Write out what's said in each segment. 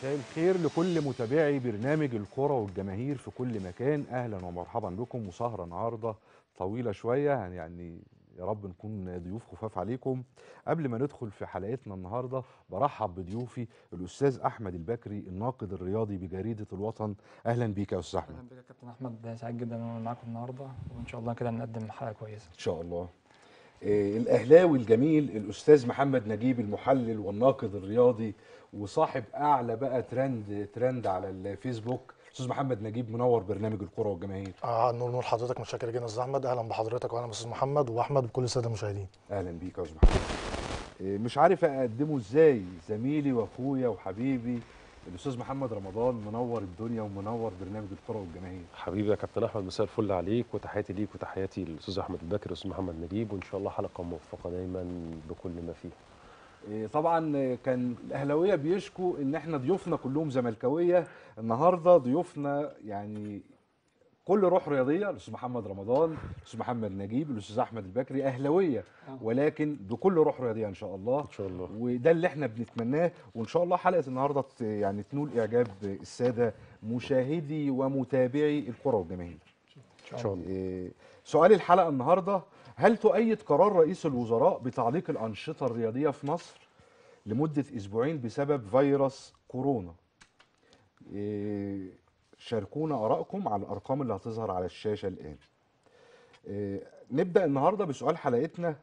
مساء الخير لكل متابعي برنامج الكرة والجماهير في كل مكان اهلا ومرحبا بكم وسهرة النهارده طويلة شوية يعني يا رب نكون ضيوف خفاف عليكم قبل ما ندخل في حلقتنا النهارده برحب بضيوفي الاستاذ احمد البكري الناقد الرياضي بجريدة الوطن اهلا بيك يا استاذ احمد اهلا بك يا كابتن احمد سعيد جدا ان انا معاكم النهارده وان شاء الله كده نقدم حلقه كويسه ان شاء الله آه، الاهلاوي الجميل الاستاذ محمد نجيب المحلل والناقد الرياضي وصاحب اعلى بقى ترند ترند على الفيسبوك استاذ محمد نجيب منور برنامج الكره والجماهير اه نور نور حضرتك متشكر جدا يا استاذ احمد اهلا بحضرتك واهلا باستاذ محمد واحمد وكل الساده المشاهدين اهلا بيك يا استاذ محمد آه، مش عارف اقدمه ازاي زميلي واخويا وحبيبي الاستاذ محمد رمضان منور الدنيا ومنور برنامج الكره والجماهير حبيبي يا كابتن احمد مساء الفل عليك وتحياتي ليك وتحياتي للاستاذ احمد البكر والاستاذ محمد نجيب وان شاء الله حلقه موفقه دايما بكل ما فيها إيه، طبعا آه، كان الاهلاويه بيشكوا ان احنا ضيوفنا كلهم زملكاويه النهارده ضيوفنا يعني كل روح رياضيه الاستاذ محمد رمضان الاستاذ محمد نجيب الاستاذ احمد البكري اهلاويه ولكن بكل روح رياضيه ان شاء الله ان شاء الله وده اللي احنا بنتمناه وان شاء الله حلقه النهارده ت- يعني تنول اعجاب الساده مشاهدي ومتابعي الكره والجماهير ان شاء الله إيه، سؤال الحلقه النهارده هل تؤيد قرار رئيس الوزراء بتعليق الانشطه الرياضيه في مصر لمده اسبوعين بسبب فيروس كورونا إيه، شاركونا ارائكم على الارقام اللي هتظهر على الشاشه الان إيه، نبدا النهارده بسؤال حلقتنا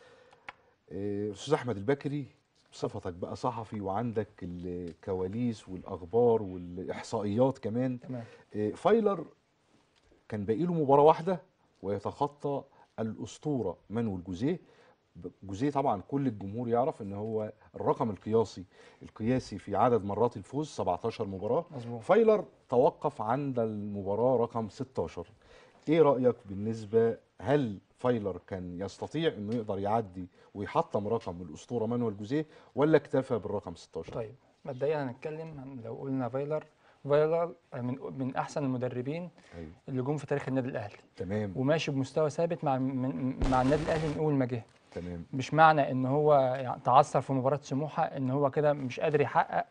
إيه، استاذ احمد البكري بصفتك بقى صحفي وعندك الكواليس والاخبار والاحصائيات كمان تمام إيه، فايلر كان باقي له مباراه واحده ويتخطى الاسطوره مانويل جوزيه ب- جوزيه طبعا كل الجمهور يعرف ان هو الرقم القياسي القياسي في عدد مرات الفوز 17 مباراه مظبوط فايلر توقف عند المباراه رقم 16 ايه رايك بالنسبه هل فايلر كان يستطيع انه يقدر يعدي ويحطم رقم الاسطوره مانويل جوزيه ولا اكتفى بالرقم 16 طيب مبدئيا هنتكلم عن لو قلنا فايلر فايلر من من احسن المدربين ايوه اللي جم في تاريخ النادي الاهلي تمام وماشي بمستوى ثابت مع من مع النادي الاهلي من اول ما جه تمام مش معنى ان هو يعني تعثر في مباراه سموحه ان هو كده مش قادر يحقق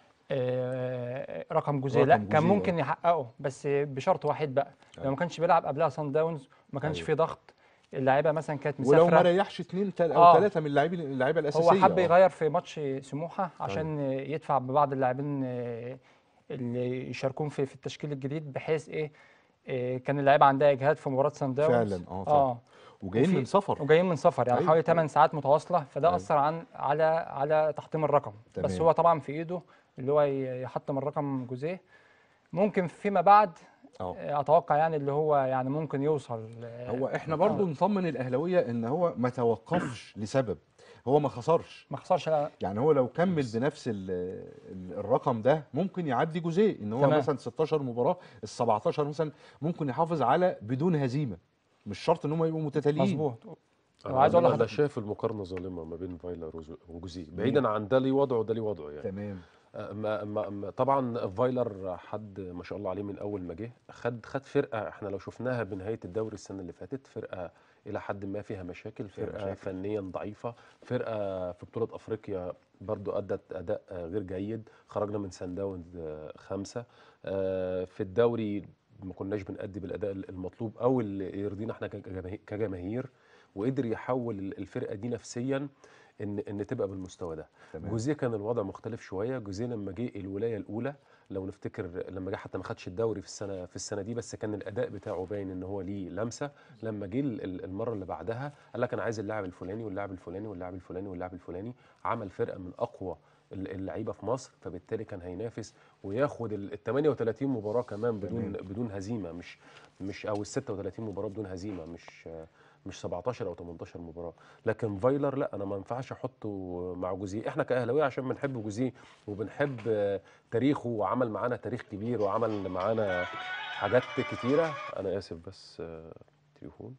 آه، رقم جزئي لا رقم كان جزئي، ممكن يحققه بس بشرط واحد بقى لو أيوة. ما كانش بيلعب قبلها سان داونز وما كانش أيوة. فيه ضغط اللعيبه مثلا كانت ولو ما مسافره ريحش اثنين تل... او آه. ثلاثه من اللاعبين اللعيبه الاساسيه هو حب آه. يغير في ماتش سموحه عشان يدفع ببعض اللاعبين آه، اللي يشاركون في في التشكيل الجديد بحيث ايه آه، كان اللعيبه عندها اجهاد في مباراه سان داونز فعلا اه طبعا اه وجايين وفي- من سفر وجايين من سفر يعني أيوة. حوالي 8 ساعات متواصله فده أيوة. اثر عن على على تحطيم الرقم بس تمام. هو طبعا في ايده اللي هو ي- يحطم الرقم جزئيه ممكن فيما بعد اه آه، اتوقع يعني اللي هو يعني ممكن يوصل آه، هو احنا برضو نطمن الاهلاويه ان هو ما توقفش لسبب هو ما خسرش ما خسرش لا يعني هو لو كمل بنفس ال ال الرقم ده ممكن يعدي جزء ان هو تمام. مثلا 16 مباراه ال 17 مثلا ممكن يحافظ على بدون هزيمه مش شرط ان هم يبقوا متتاليين مظبوط انا وعايز أقول أنا لحضرتك- شايف المقارنه ظالمه ما بين فايلر وز- وجوزيه بعيدا عن ده ليه وضعه وده ليه وضعه يعني تمام آه، ما ما ما- طبعا فايلر حد ما شاء الله عليه من اول ما جه خد خد فرقه احنا لو شفناها بنهايه الدوري السنه اللي فاتت فرقه الى حد ما فيها مشاكل فيها فرقه مشاكل. فنيا ضعيفه فرقه في بطوله افريقيا برضو ادت اداء آه، غير جيد خرجنا من سان داونز آه، خمسه آه، في الدوري ما كناش بنأدي بالاداء المطلوب او اللي يرضينا احنا كجماهير- كجماهير وقدر يحول الفرقه دي نفسيا ان ان تبقى بالمستوى ده تمام جوزيه كان الوضع مختلف شويه جوزيه لما جه الولايه الاولى لو نفتكر لما جه حتى ما خدش الدوري في السنه في السنه دي بس كان الاداء بتاعه باين ان هو ليه لمسه لما جه ال- ال- المره اللي بعدها قال لك انا عايز اللاعب الفلاني واللاعب الفلاني واللاعب الفلاني واللاعب الفلاني عمل فرقه من اقوى ال- اللعيبه في مصر فبالتالي كان هينافس وياخد ال ال 38 مباراه كمان بدون تمام. بدون هزيمه مش مش او ال 36 مباراه بدون هزيمه مش مش 17 او 18 مباراه لكن فايلر لا انا ما ينفعش احطه مع جوزيه احنا كاهلاويه عشان بنحب جوزيه وبنحب آه، تاريخه وعمل معانا تاريخ كبير وعمل معانا حاجات كتيره انا اسف بس آه، تليفون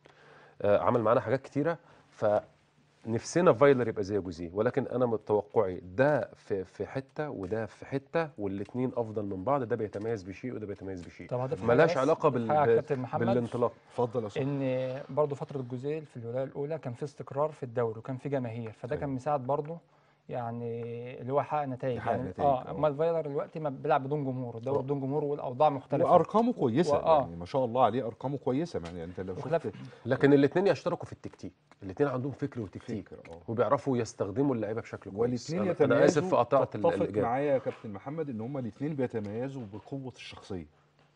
آه، عمل معانا حاجات كتيره فنفسنا فايلر يبقى زي جوزيه ولكن انا متوقعي ده في في حته وده في حته والاثنين افضل من بعض ده بيتميز بشيء وده بيتميز بشيء طب هضيف حاجة ملاش بس، علاقه حاجة بال يا ب- كابتن محمد بالانطلاق اتفضل يا استاذ ان برضه فتره الجزيل في الولايه الاولى كان في استقرار في الدوري وكان في جماهير فده كان أيوة. مساعد برضه يعني اللي هو حقق نتائج يحقق يعني نتائج، اه آه. اما الفايلر دلوقتي ما بيلعب بدون جمهور الدوري آه. بدون جمهور والاوضاع مختلفه وارقامه كويسه وآه. يعني ما شاء الله عليه ارقامه كويسه يعني انت لو وخلاف- شفت لكن الاثنين يشتركوا في التكتيك الاثنين عندهم فكر وتكتيك فكر اه وبيعرفوا يستخدموا اللعيبه بشكل كويس والاثنين انا يتميزوا أنا اسف في قطعت ال- تتفق الاجابه معايا يا كابتن محمد ان هما الاثنين بيتميزوا بقوه الشخصيه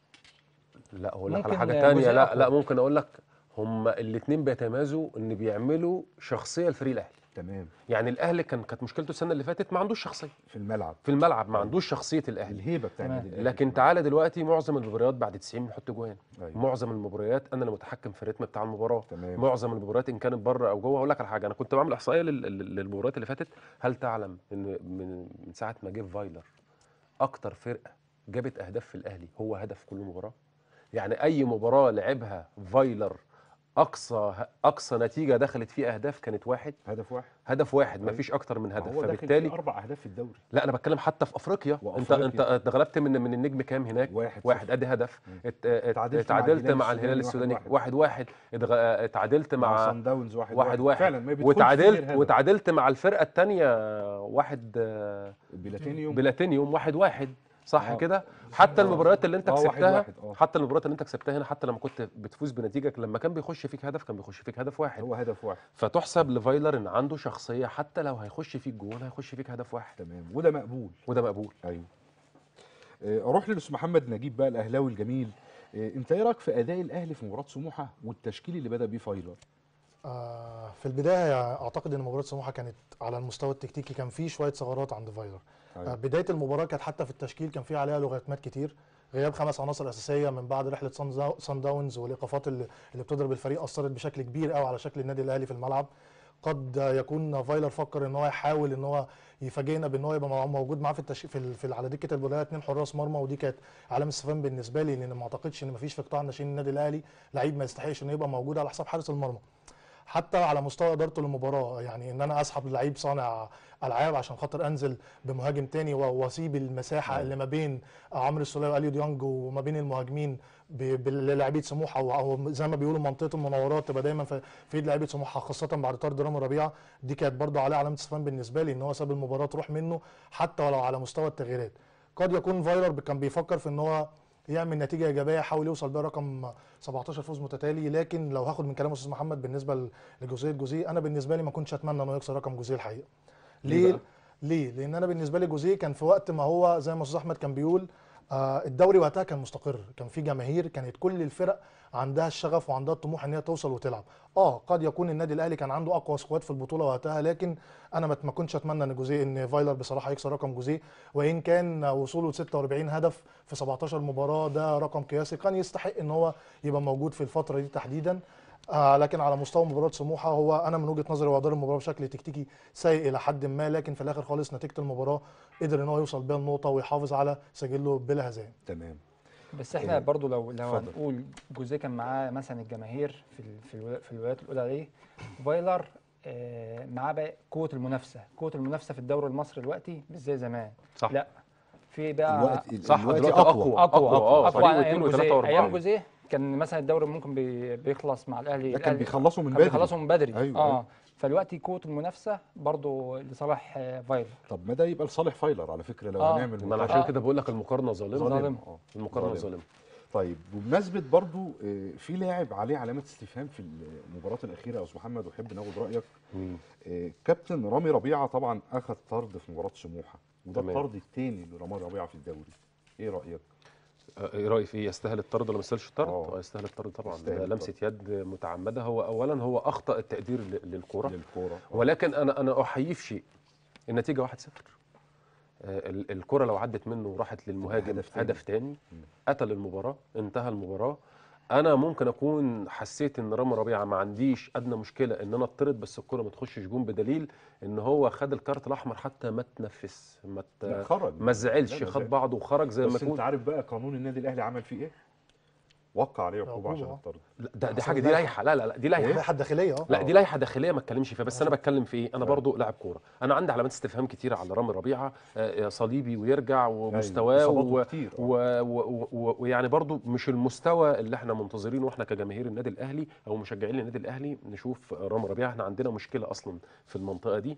لا اقول لك على ممكن حاجه جزء تانية لا أقوى. لا ممكن اقول لك هما الاثنين بيتميزوا ان بيعملوا شخصيه لفريق الاهلي تمام يعني الاهلي كان كانت مشكلته السنه اللي فاتت ما عندوش شخصيه في الملعب في الملعب ما عندوش شخصيه الاهلي الهيبه بتاع تمام. النادي الأهلي. لكن تعالى دلوقتي معظم المباريات بعد 90 بنحط جوان أيوة. معظم المباريات انا اللي متحكم في الريتم بتاع المباراه تمام معظم المباريات ان كانت بره او جوه هقول لك على حاجه انا كنت بعمل احصائيه لل- لل- للمباريات اللي فاتت هل تعلم ان من من ساعه ما جه فايلر اكتر فرقه جابت اهداف في الاهلي هو هدف كل مباراه يعني اي مباراه لعبها فايلر اقصى اقصى نتيجه دخلت فيه اهداف كانت واحد هدف واحد هدف واحد أيوة. مفيش اكتر من هدف هو داخل فبالتالي فيه اربع اهداف في الدوري لا انا بتكلم حتى في افريقيا انت وأفريقيا. انت اتغلبت من من النجم كام هناك واحد واحد صفر. ادي هدف مم. ات- ات- اتعادلت مع اتعادلت الهلال مع الهلال السوداني السوداني واحد واحد واحد اتغ- اتعادلت مع مع صن داونز واحد واحد واحد فعلا ما بيدخلش فيه وتعادلت غير هدف. وتعادلت مع الفرقه الثانيه واحد آه، بلاتينيوم بلاتينيوم واحد واحد صح آه. كده حتى آه. المباريات اللي انت آه، واحد كسبتها واحد، آه. حتى المباريات اللي انت كسبتها هنا حتى لما كنت بتفوز بنتيجه لما كان بيخش فيك هدف كان بيخش فيك هدف واحد هو هدف واحد فتحسب لفايلر ان عنده شخصيه حتى لو هيخش فيك جول هيخش فيك هدف واحد تمام وده مقبول وده مقبول ايوه آه، اروح للاستاذ محمد نجيب بقى الاهلاوي الجميل آه، انت ايه رايك في اداء الاهلي في مباراه سموحه والتشكيل اللي بدا بيه فايلر آه، في البدايه اعتقد ان مباراه سموحه كانت على المستوى التكتيكي كان في شويه ثغرات عند فايلر أيوة. آه، بدايه المباراه كانت حتى في التشكيل كان في عليها لغتمات كتير غياب خمس عناصر اساسيه من بعد رحله صن زاو- صن داونز والايقافات اللي, اللي بتضرب الفريق اثرت بشكل كبير قوي على شكل النادي الاهلي في الملعب قد يكون فايلر فكر ان هو يحاول ان هو يفاجئنا بان هو يبقى مو- موجود معاه في التش... في, ال... في ال- على دكه البدلاء اثنين حراس مرمى ودي كانت علامه استفهام بالنسبه لي لان ما اعتقدش ان مفيش في قطاع ناشئين النادي الاهلي لعيب ما يستحقش انه يبقى موجود على حساب حارس المرمى حتى على مستوى ادارته للمباراه يعني ان انا اسحب لعيب صانع العاب عشان خاطر انزل بمهاجم تاني و- واسيب المساحه أيوة. اللي ما بين عمرو السوليه واليو ديانج وما بين المهاجمين ب- بلاعيبه سموحه او أو زي ما بيقولوا منطقه المناورات تبقى دايما في في ايد لعيبه سموحه خاصه بعد طرد رامي ربيعه دي كانت برضه عليها علامه استفهام بالنسبه لي ان هو ساب المباراه تروح منه حتى ولو على مستوى التغييرات قد يكون فايلر كان بيفكر في ان هو يعمل نتيجه ايجابيه يحاول يوصل بيها رقم 17 فوز متتالي لكن لو هاخد من كلام استاذ محمد بالنسبه ل- لجزئيه جوزيه انا بالنسبه لي ما كنتش اتمنى انه يكسر رقم جوزيه الحقيقه ليه ليه بقى؟ ليه لان انا بالنسبه لي جوزيه كان في وقت ما هو زي ما استاذ احمد كان بيقول آه الدوري وقتها كان مستقر كان في جماهير كانت كل الفرق عندها الشغف وعندها الطموح ان هي توصل وتلعب اه قد يكون النادي الاهلي كان عنده اقوى سكواد في البطوله وقتها لكن انا ما ما كنتش اتمنى ان جوزيه ان فايلر بصراحه يكسر رقم جوزيه وان كان وصوله ل 46 هدف في 17 مباراه ده رقم قياسي كان يستحق ان هو يبقى موجود في الفتره دي تحديدا آه لكن على مستوى مباراه سموحه هو انا من وجهه نظري هو ادار المباراه بشكل تكتيكي سيء الى حد ما لكن في الاخر خالص نتيجه المباراه قدر ان هو يوصل بيها النقطه ويحافظ على سجله بلا هزائم تمام بس احنا إيه. برضو لو لو اتفضل. هنقول جوزيه كان معاه مثلا الجماهير في ال- في الولا- في الولايات الاولى عليه فايلر آه، معاه بقى قوه المنافسه قوه المنافسه في الدوري المصري دلوقتي مش زي زمان صح لا في بقى الوقت صح الوقت دلوقتي اقوى اقوى اه اقوى فريق عن واثنين ايام وثلاثه جوزيه ايام واربعه جوزيه كان مثلا الدوري ممكن بي- بيخلص مع الاهلي ده كان الأهلي- بيخلصوا من كان بدري بيخلصوا من بدري أيوة، اه أيوة. فالوقت قوه المنافسه برضو لصالح آه، فايلر طب ما ده يبقى لصالح فايلر على فكره لو آه. هنعمل ما انا مقارنة. عشان آه. كده بقول لك المقارنه ظالمه ظالمة. اه المقارنه ظالمة. ظالمه طيب بمناسبه برضو آه، في لاعب عليه علامه استفهام في المباراه الاخيره يا استاذ محمد واحب ناخد رايك مم. آه، كابتن رامي ربيعه طبعا اخذ طرد في مباراه سموحه وده تمام. الطرد الثاني لرامي ربيعه في الدوري ايه رايك آه، ايه رايك فيه يستاهل الطرد ولا ما يستاهلش الطرد؟ آه. اه يستاهل الطرد طبعا يستاهل ده لمسه يد متعمده هو اولا هو اخطا التقدير ل- للكره للكوره آه. ولكن انا انا احييه في شيء النتيجه 1-0 آه، ال- الكره لو عدت منه وراحت للمهاجم هدف تاني. هدف تاني مم. قتل المباراه انتهى المباراه انا ممكن اكون حسيت ان رامي ربيعه ما عنديش ادنى مشكله ان انا اطرد بس الكره ما تخشش جون بدليل ان هو خد الكارت الاحمر حتى ما تنفس ما ت- لا، خرج ما زعلش لا، ما خد زعل. بعضه وخرج زي ما بس انت يكون عارف بقى قانون النادي الاهلي عمل فيه ايه وقع عليه عقوبه عقوبة، عشان آه. الطرد لا، ده دي حصل حاجه دي لائحة. لائحه لا لا لا دي لائحه اللائحه الداخليه اه لا دي آه. لائحه داخليه ما اتكلمش فيها بس انا بتكلم في ايه انا آه. برضو لاعب كوره انا عندي علامات استفهام كتيره على رامي ربيعه آه، آه، صليبي ويرجع ومستواه إصاباته و- كتير آه. و- و- و- ويعني برضو مش المستوى اللي احنا منتظرينه واحنا كجماهير النادي الاهلي او مشجعين النادي الاهلي نشوف رامي ربيعه احنا عندنا مشكله اصلا في المنطقه دي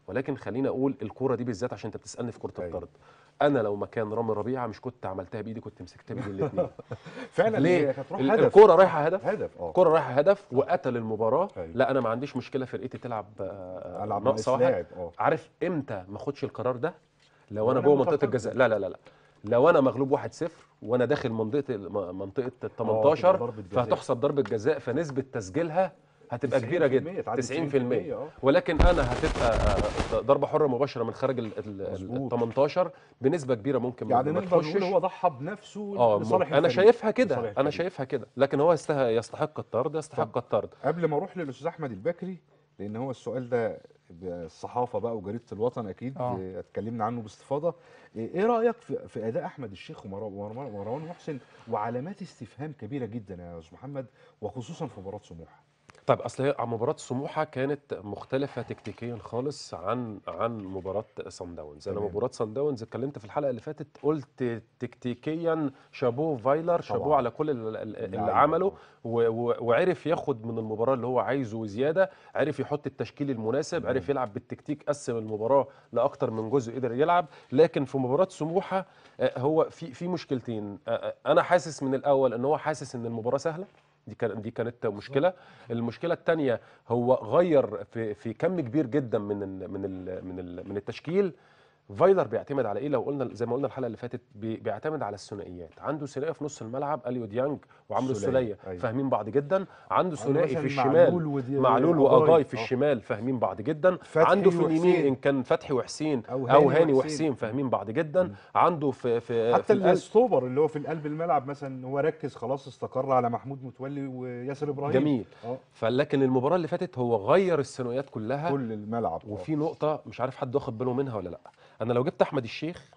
ولكن خليني اقول الكوره دي بالذات عشان انت بتسالني في كره أيوة. الطرد انا لو مكان رامي ربيعه مش كنت عملتها بايدي كنت مسكتها بايدي الاثنين فعلا ليه هي كانت روح ال- هدف الكوره رايحه هدف هدف اه الكوره رايحه هدف وقتل المباراه أيوة. لا انا ما عنديش مشكله فرقتي تلعب آه، العب ناقصه ناقص واحد لاعب اه عارف امتى ما اخدش القرار ده لو لو انا أنا جوه منطقه متقدم. الجزاء لا لا لا لا لو انا مغلوب 1-0 وانا داخل منطقه م- منطقه ال تبقى 18 ضربة جزاء. فهتحسب ضربه جزاء فنسبه تسجيلها هتبقى 90% كبيره جدا تعدي 90% 90% اه ولكن انا هتبقى آه، ضربه حره مباشره من خارج ال ال- مظبوط. 18 بنسبه كبيره ممكن ما- يعني ما نقدر تخشش. نقول هو ضحى بنفسه اه لصالح انا الفريق. شايفها لصالح كده انا الفريق. شايفها كده لكن هو يست- يستحق الطرد يستحق الطرد قبل ما اروح للاستاذ احمد البكري لان هو السؤال ده الصحافه بقى وجريده الوطن اكيد آه. آه، اتكلمنا عنه باستفاضه ايه إيه رايك في, في اداء احمد الشيخ ومروان ومروان- ومروان محسن وعلامات استفهام كبيره جدا يا استاذ محمد وخصوصا في مباراه سموحه طيب اصل هي مباراه سموحه كانت مختلفه تكتيكيا خالص عن عن مباراه سان داونز انا تمام. مباراه سان داونز اتكلمت في الحلقه اللي فاتت قلت تكتيكيا شابوه فايلر شابوه طبعاً. على كل ال- ال- اللي اللعيبة عمله طبعاً. و- و- وعرف ياخد من المباراه اللي هو عايزه وزياده عرف يحط التشكيل المناسب تمام. عرف يلعب بالتكتيك قسم المباراه لاكتر من جزء قدر يلعب لكن في مباراه سموحه آه، هو في في مشكلتين آه، آه، انا حاسس من الاول ان هو حاسس ان المباراه سهله دي كان دي كانت مشكله المشكله الثانيه هو غير في في كم كبير جدا من ال من ال من ال من التشكيل فايلر بيعتمد على ايه لو قلنا زي ما قلنا الحلقه اللي فاتت بي- بيعتمد على الثنائيات عنده ثنائي في نص الملعب اليو ديانج وعمرو السولية، السوليه أيوة. فاهمين بعض جدا عنده ثنائي في مثلاً الشمال معلول ودي- معلول وأجاي. واجاي في آه. الشمال فاهمين بعض جدا فتحي عنده في اليمين وحسين. ان كان فتحي وحسين أو او, هاني هاني وحسين. وحسين فاهمين بعض جدا عنده في في حتى في القلب الستوبر اللي هو في القلب الملعب مثلا هو ركز خلاص استقر على محمود متولي وياسر ابراهيم جميل اه فلكن المباراه اللي فاتت هو غير الثنائيات كلها كل الملعب آه. وفي نقطة مش عارف حد واخد باله منها ولا لا أنا لو جبت أحمد الشيخ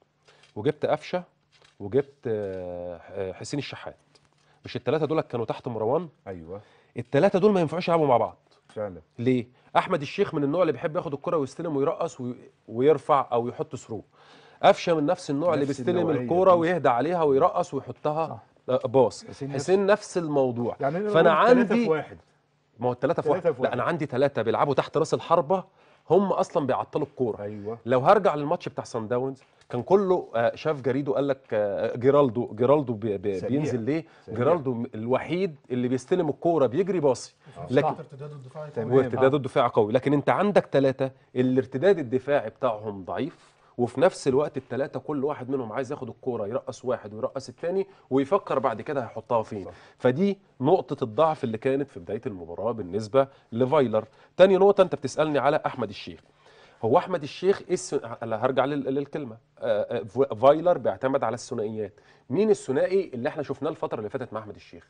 وجبت قفشة وجبت آه، آه، حسين الشحات مش الثلاثة دول كانوا تحت مروان ايوه الثلاثة دول ما ينفعوش يلعبوا مع بعض فعلا ليه؟ أحمد الشيخ من النوع اللي بيحب ياخد الكرة ويستلم ويرقص وي- ويرفع أو يحط ثرو قفشة من نفس النوع اللي نفس بيستلم النوعية الكرة دي. ويهدى عليها ويرقص ويحطها صح. آه، باص حسين حسين نفس الموضوع يعني نقدر فأنا نقول تلاتة عندي في واحد ما هو الثلاثة في تلاتة واحد في لا واحد. أنا عندي ثلاثة بيلعبوا تحت راس الحربة هم أصلا بيعطلوا الكورة ايوه لو هرجع للماتش بتاع سان داونز كان كله آه، شاف جريدو قال لك آه، جيرالدو جيرالدو بي بي سريع. بينزل ليه سريع. جيرالدو الوحيد اللي بيستلم الكوره بيجري باصي لكن ارتداد الدفاعي تمام. وارتداد الدفاع قوي لكن انت عندك ثلاثه الارتداد الدفاعي بتاعهم ضعيف وفي نفس الوقت الثلاثه كل واحد منهم عايز ياخد الكوره يرقص واحد ويرقص الثاني ويفكر بعد كده هيحطها فين صح. فدي نقطه الضعف اللي كانت في بدايه المباراه بالنسبه لفايلر تاني نقطه انت بتسالني على احمد الشيخ هو احمد الشيخ ايه الس... هلا هرجع لل- للكلمه آه، آه، ف- فايلر بيعتمد على الثنائيات مين الثنائي اللي احنا شفناه الفتره اللي فاتت مع احمد الشيخ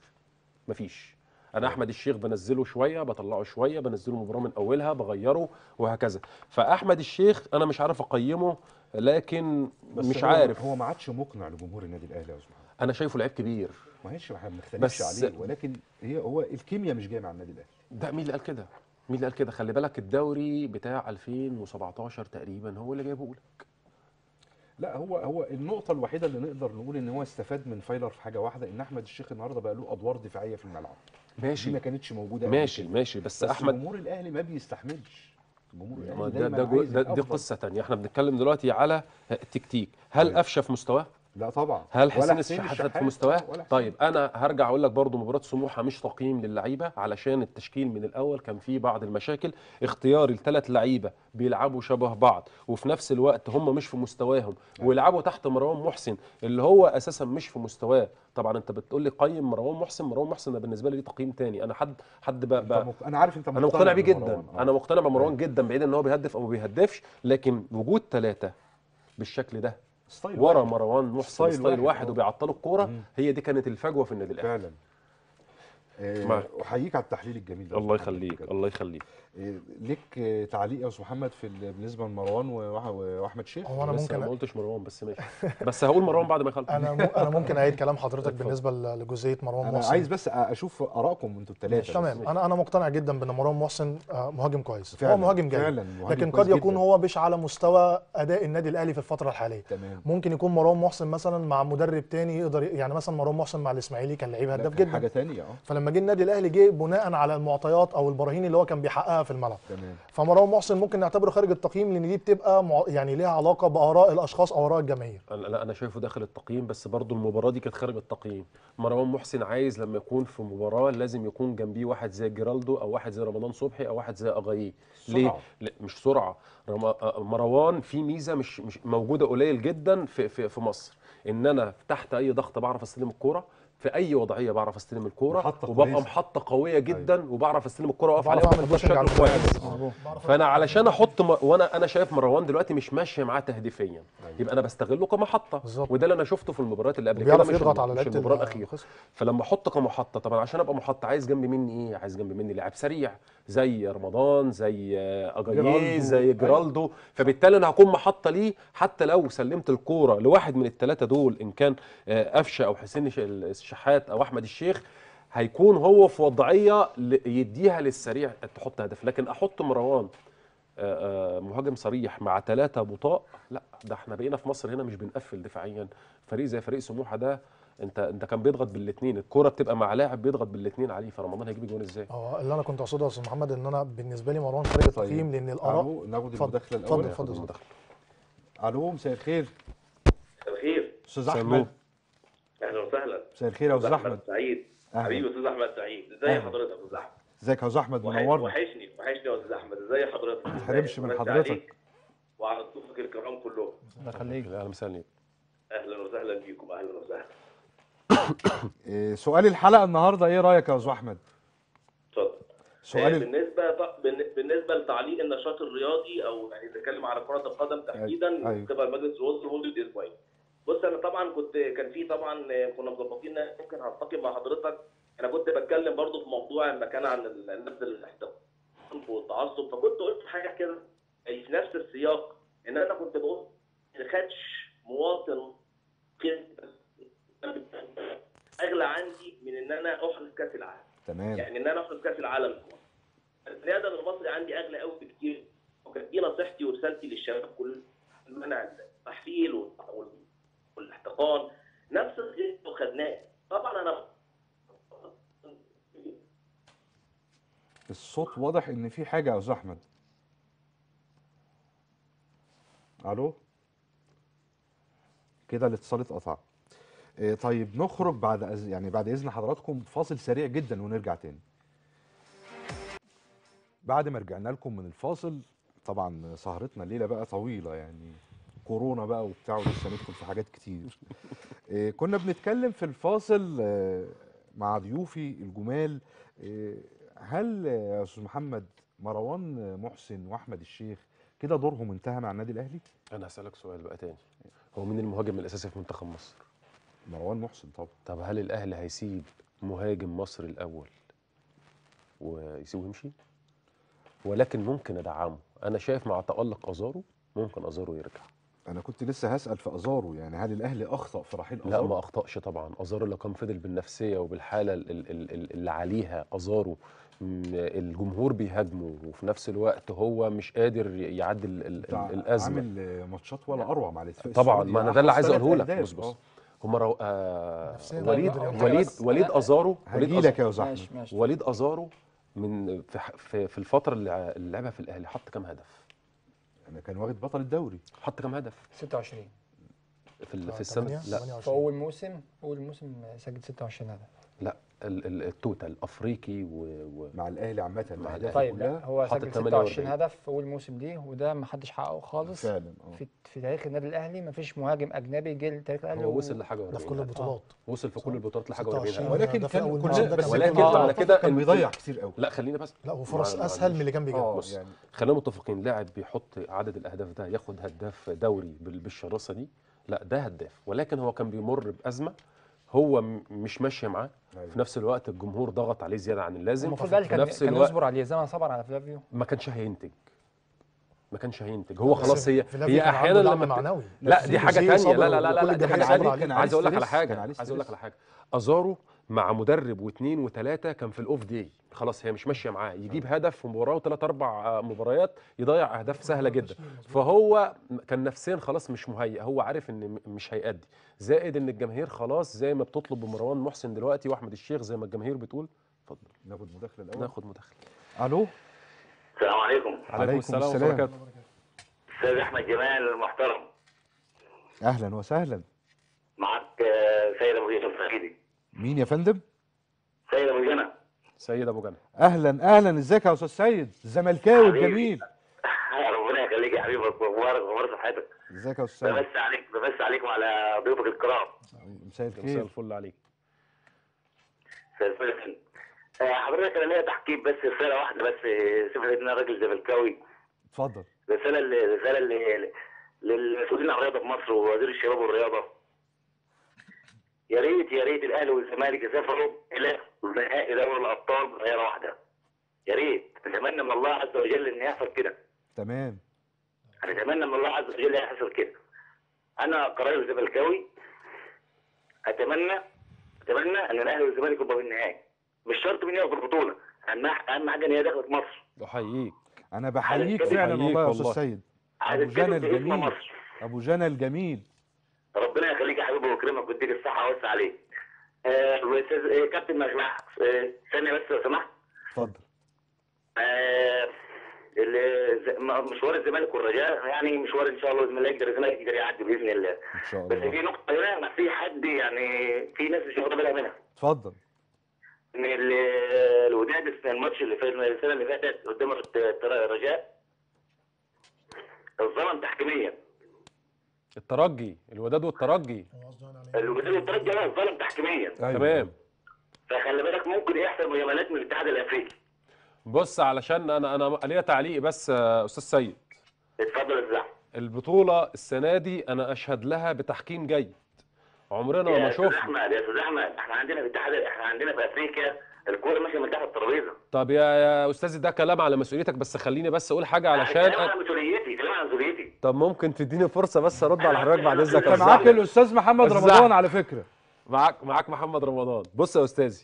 مفيش انا احمد الشيخ بنزله شويه بطلعه شويه بنزله مباراه من اولها بغيره وهكذا فاحمد الشيخ انا مش عارف اقيمه لكن بس مش هو عارف هو ما عادش مقنع لجمهور النادي الاهلي يا استاذ محمد انا شايفه لعيب كبير ماشي احنا ما بنختلفش بس- عليه ولكن هي هو الكيمياء مش جايه مع النادي الاهلي ده مين اللي قال كده مين اللي قال كده خلي بالك الدوري بتاع 2017 تقريبا هو اللي جايبه لك لا هو هو النقطة الوحيدة اللي نقدر نقول ان هو استفاد من فايلر في حاجة واحدة ان احمد الشيخ النهارده بقى له ادوار دفاعية في الملعب دي ماشي ما كانتش موجودة قبل ماشي كده. ماشي بس, بس احمد جمهور الاهلي ما بيستحملش جمهور ما الاهلي ده دايما ده, جو- عايز ده دي الأفضل. قصه تانية احنا بنتكلم دلوقتي على التكتيك هل طيب. قفشه في مستواه لا طبعا هل ولا حسين الشحات في ولا مستواه حسين. طيب انا هرجع اقول لك برضو مباراه سموحه مش تقييم للعيبه علشان التشكيل من الاول كان فيه بعض المشاكل اختيار الثلاث لعيبه بيلعبوا شبه بعض وفي نفس الوقت هم مش في مستواهم ويلعبوا تحت مروان محسن اللي هو اساسا مش في مستواه طبعا انت بتقول لي قيم مروان محسن مروان محسن ده بالنسبه لي ليه تقييم تاني انا حد حد ب... أنت ب... مق- انا عارف انت انا مقتنع بيه جدا بمروان. آه. انا مقتنع بمروان جدا بعيد ان هو بيهدف او ما بيهدفش لكن وجود ثلاثه بالشكل ده ستايل ورا واحد. مروان محسن ستايل ستايل, واحد، واحد آه. وبيعطلوا الكوره مم. هي دي كانت الفجوه في النادي الاهلي فعلا آه، معك. احييك على التحليل الجميل ده يا الله أستاذ محمد يخليك بجد. الله يخليك آه، ليك آه، تعليق يا استاذ محمد في ال- بالنسبه لمروان وأح- واحمد شيخ هو انا لسه ممكن ما قلتش مروان بس ماشي بس هقول مروان بعد ما يخلص انا م- انا ممكن اعيد كلام حضرتك اتفضل. بالنسبه ل- لجزئيه مروان انا محسن عايز بس اشوف ارائكم انتوا الثلاثه تمام انا انا مقتنع جدا بان مروان محسن آه، مهاجم كويس فعلا هو مهاجم جيد فعلا مهاجم لكن كويس قد يكون جداً. هو مش على مستوى اداء النادي الاهلي في الفتره الحاليه تمام ممكن يكون مروان محسن مثلا مع مدرب تاني يقدر يعني مثلا مروان محسن مع الاسماعيلي كان لعيب هداف لا، كان جدا حاجه ثانيه اه فلما لما جه النادي الاهلي جه بناء على المعطيات او البراهين اللي هو كان بيحققها في الملعب تمام فمروان محسن ممكن نعتبره خارج التقييم لان دي بتبقى مع... يعني ليها علاقه باراء الاشخاص او اراء الجماهير انا لا انا شايفه داخل التقييم بس برضو المباراه دي كانت خارج التقييم مروان محسن عايز لما يكون في مباراه لازم يكون جنبيه واحد زي جيرالدو او واحد زي رمضان صبحي او واحد زي اغاييه ليه سرعة. لا مش سرعه رم... آه، مروان في ميزه مش مش موجوده قليل جدا في في, في مصر ان انا تحت اي ضغط بعرف استلم الكوره في اي وضعيه بعرف استلم الكوره محطة وببقى كويسة. محطه قويه جدا وبعرف استلم الكوره واقف بعرف عليها أعمل وباخد بوشنج على بشكل المدافع. كويس مظبوط فانا علشان احط م... وانا انا شايف مروان دلوقتي مش ماشيه معاه تهديفيا يبقى انا بستغله كمحطه بالظبط. وده اللي انا شفته في المباريات اللي قبل كده بيعرف مش يضغط الم- على مش لعيبه المباراه ال- الاخيره الخصم. فلما احط كمحطه طبعا عشان ابقى محطه عايز جنب مني ايه عايز جنب مني لاعب سريع زي رمضان زي آه، اجاييه جيرالدو. زي جرالدو فبالتالي انا هكون محطه ليه حتى لو سلمت الكوره لواحد من الثلاثه دول ان كان آه، قفشه او حسين ش- الشحات او احمد الشيخ هيكون هو في وضعيه ل- يديها للسريع تحط هدف لكن احط مروان آه، آه، مهاجم صريح مع ثلاثة بطاء لا ده احنا بقينا في مصر هنا مش بنقفل دفاعيا فريق زي فريق سموحه ده انت انت كان بيضغط بالاثنين الكوره بتبقى مع لاعب بيضغط بالاثنين عليه فرمضان هيجيب جون ازاي اه اللي انا كنت اقصده يا استاذ محمد ان انا بالنسبه لي مروان خارج التقييم لان الاراء الو ناخد اتفضل، المداخله اتفضل، الاول اتفضل. المداخلة. الو مساء الخير الخير استاذ مساء احمد النور. اهلا وسهلا مساء الخير يا استاذ احمد سعيد أهلا. حبيبي استاذ احمد سعيد ازي أهلا. حضرتك يا استاذ احمد ازيك يا استاذ احمد وحش- منورنا وحشني وحشني يا استاذ احمد ازي حضرتك ما تحرمش من مسي حضرتك. عليك وعلى ضيوفك الكرام كلهم ده خليك اهلا وسهلا اهلا وسهلا بيكم اهلا وسهلا إيه، سؤال الحلقه النهارده ايه رايك يا استاذ احمد اتفضل سؤال آه، ال- بالنسبه ط- بالن- بالنسبه لتعليق النشاط الرياضي او يعني نتكلم على كره القدم تحديدا أيوة. تبع مجلس الوزراء لمده اسبوعين بص انا طبعا كنت كان في طبعا آه، كنا مظبطين إن ممكن هلتقي مع حضرتك انا كنت بتكلم برضو في موضوع لما كان عن ال- النبذ الاحتواء والتعصب فكنت قلت حاجه كده أي في نفس السياق ان انا كنت بقول ما خدش مواطن اغلى عندي من ان انا احرز كاس العالم تمام يعني ان انا احرز كاس العالم البني ادم المصري عندي اغلى قوي بكتير وكانت دي نصيحتي ورسالتي للشباب كل منع التحفيل والت- وال- والاحتقان نفس الغير خدناه طبعا انا الصوت واضح ان في حاجه يا استاذ احمد الو كده الاتصال اتقطع إيه، طيب نخرج بعد أز... يعني بعد اذن حضراتكم فاصل سريع جدا ونرجع تاني بعد ما رجعنا لكم من الفاصل طبعا سهرتنا الليله بقى طويله يعني كورونا بقى وبتاع ولسه ندخل في حاجات كتير إيه، كنا بنتكلم في الفاصل آه، مع ضيوفي الجمال إيه، هل يا استاذ محمد مروان محسن واحمد الشيخ كده دورهم انتهى مع النادي الاهلي انا هسالك سؤال بقى تاني هو مين المهاجم الاساسي في منتخب مصر مروان محسن طبعا طب هل الاهلي هيسيب مهاجم مصر الاول ويسيبه يمشي ولكن ممكن ادعمه انا شايف مع تالق ازارو ممكن ازارو يرجع انا كنت لسه هسال في ازارو يعني هل الاهلي اخطا في رحيل لا ازارو ما اخطاش طبعا ازارو لو كان فضل بالنفسيه وبالحاله ال- ال- ال- اللي عليها ازارو م- الجمهور بيهاجمه وفي نفس الوقت هو مش قادر ي- يعدي ال- ال- بتاع- الازمه عامل آه، ماتشات ولا اروع مع الاتفاق طبعا السعودي. ما انا يعني ده اللي أحرز عايز ثلاث اقوله لك أهداف. بص بص آه. هم رو... آه نفسياً وليد قادر وليد بس. وليد لا، ازارو وليد هجي لك يا استاذ ماشي احمد ماشي وليد ازارو من في ح- في, في الفتره اللي ع- اللي لعبها في الاهلي حط كام هدف انا كان واخد بطل الدوري حط كام هدف 26 في ال- في آه، السنه 8 لا 28. في اول موسم اول موسم سجل 26 هدف لا ال- ال- التوتال افريقي و... و... مع الاهلي عامه مع مع الأهلي. طيب لا كلها هو حاطط سجل 48. 26 هدف في اول موسم ليه وده ما حدش حققه خالص فعلا اه في في تاريخ النادي الاهلي ما فيش مهاجم اجنبي جه لتاريخ الاهلي هو و- وصل لحاجه ده في و40 كل هدف. البطولات وصل في كل البطولات لحاجه 26 و40 هدف ولكن ده في كان أول كلنا موسم ده بس كان ولكن كان على على كده كان إن- بيضيع كتير قوي لا خلينا بس لا وفرص مع- اسهل من معلش. اللي كان بيجيبها اه بص. يعني خلينا متفقين لاعب بيحط عدد الاهداف ده ياخد هداف دوري بال- بالشراسه دي لا ده هداف ولكن هو كان بيمر بازمه هو م- مش ماشيه معاه أيوة. في نفس الوقت الجمهور ضغط عليه زياده عن اللازم المفروض الاهلي في كان نفس كان الوقت يصبر عليه زي ما صبر على فلافيو ما كانش هينتج ما كانش هينتج هو بس خلاص هي فلافيو هي كان عنده احيانا دعم لما بت- معنوي لا دي حاجه جوزيه تانية صبر لا لا لا لا, وكل لا دي الجماهير حاجه صبر تانية عليه. كان عايز اقول لك على ستريس، كان حاجه عليه عايز اقول لك ستريس. على حاجه ازارو مع مدرب واثنين وثلاثه كان في الاوف داي خلاص هي مش ماشيه معاه يجيب هدف في مباراه وثلاث اربع آه، مباريات يضيع اهداف سهله جدا فهو كان نفسيا خلاص مش مهيئ هو عارف ان م- مش هيأدي زائد ان الجماهير خلاص زي ما بتطلب بمروان محسن دلوقتي واحمد الشيخ زي ما الجماهير بتقول اتفضل ناخد مداخله الاول ناخد مداخله الو السلام عليكم عليكم السلام. وبركاته استاذ احمد جمال المحترم اهلا وسهلا معاك آه، سيد ابو جنى الصعيدي مين يا فندم سيد ابو جنى سيد ابو جنى اهلا اهلا ازيك يا استاذ سيد الزملكاوي حبيبي. الجميل ربنا يخليك يا حبيبي مبارك مبارك صحتك ازيك يا استاذ سيد بمس عليك بمس عليكم وعلى ضيوفك الكرام مساء مساء الخير الفل عليك استاذ فلسطين آه، حضرتك انا ليا تحقيق بس رساله واحده بس آه، صفه ان انا راجل زملكاوي اتفضل رساله ل- رساله ل- للمسؤولين عن الرياضه في مصر ووزير الشباب والرياضه يا ريت يا ريت الاهلي والزمالك يسافروا الى نهائي دوري الابطال بطياره واحده يا ريت نتمنى من الله عز وجل ان يحصل كده تمام نتمنى من الله عز وجل يحصل كده انا كراجل زملكاوي اتمنى اتمنى ان الاهلي والزمالك يبقوا في النهائي مش شرط مين ياخد البطوله اهم اهم حاجه ان هي دخلت مصر احييك انا بحييك كده فعلا بحييك والله يا استاذ والله. سيد عايز ابو جنى تكتب باسم الجميل مصر ابو جنى الجميل ربنا يخليك يا حبيبي ويكرمك ويديك الصحه ويوسع عليك آه واستاذ آه، كابتن مجمع آه ثانيه بس لو سمحت اتفضل آه ال- ز- م- مشوار الزمالك والرجاء يعني مشوار ان شاء الله الزمالك يقدر الزمالك يقدر يعدي باذن الله ان شاء بس في الله نقطه هنا ما في حد يعني في ناس مش واخده بالها منها اتفضل ان ال- الوداد السنة- الماتش اللي فات السنه اللي فاتت قدام الت- الت- الرجاء الظلم تحكيميا الترجي الوداد والترجي الوداد والترجي لا الظلم تحكيميا تمام فخلي بالك ممكن يحصل مجاملات من الاتحاد الافريقي بص علشان انا انا ليا تعليق بس يا استاذ سيد اتفضل الزعم البطوله السنه دي انا اشهد لها بتحكيم جيد عمرنا ما يا استاذ شفنا احمد يا استاذ احمد احنا عندنا في الاتحاد احنا عندنا في افريقيا الكوره ماشيه من تحت الترابيزه طب يا يا استاذي ده كلام على مسؤوليتك بس خليني بس اقول حاجه علشان كلام أ... على مسؤوليتي كلام على مسؤوليتي طب ممكن تديني فرصه بس ارد على أنا حضرتك بعد عارف- اذنك يا انت أستاذ معاك أستاذ. الاستاذ محمد الزعم. رمضان على فكره معاك معاك محمد رمضان بص يا استاذي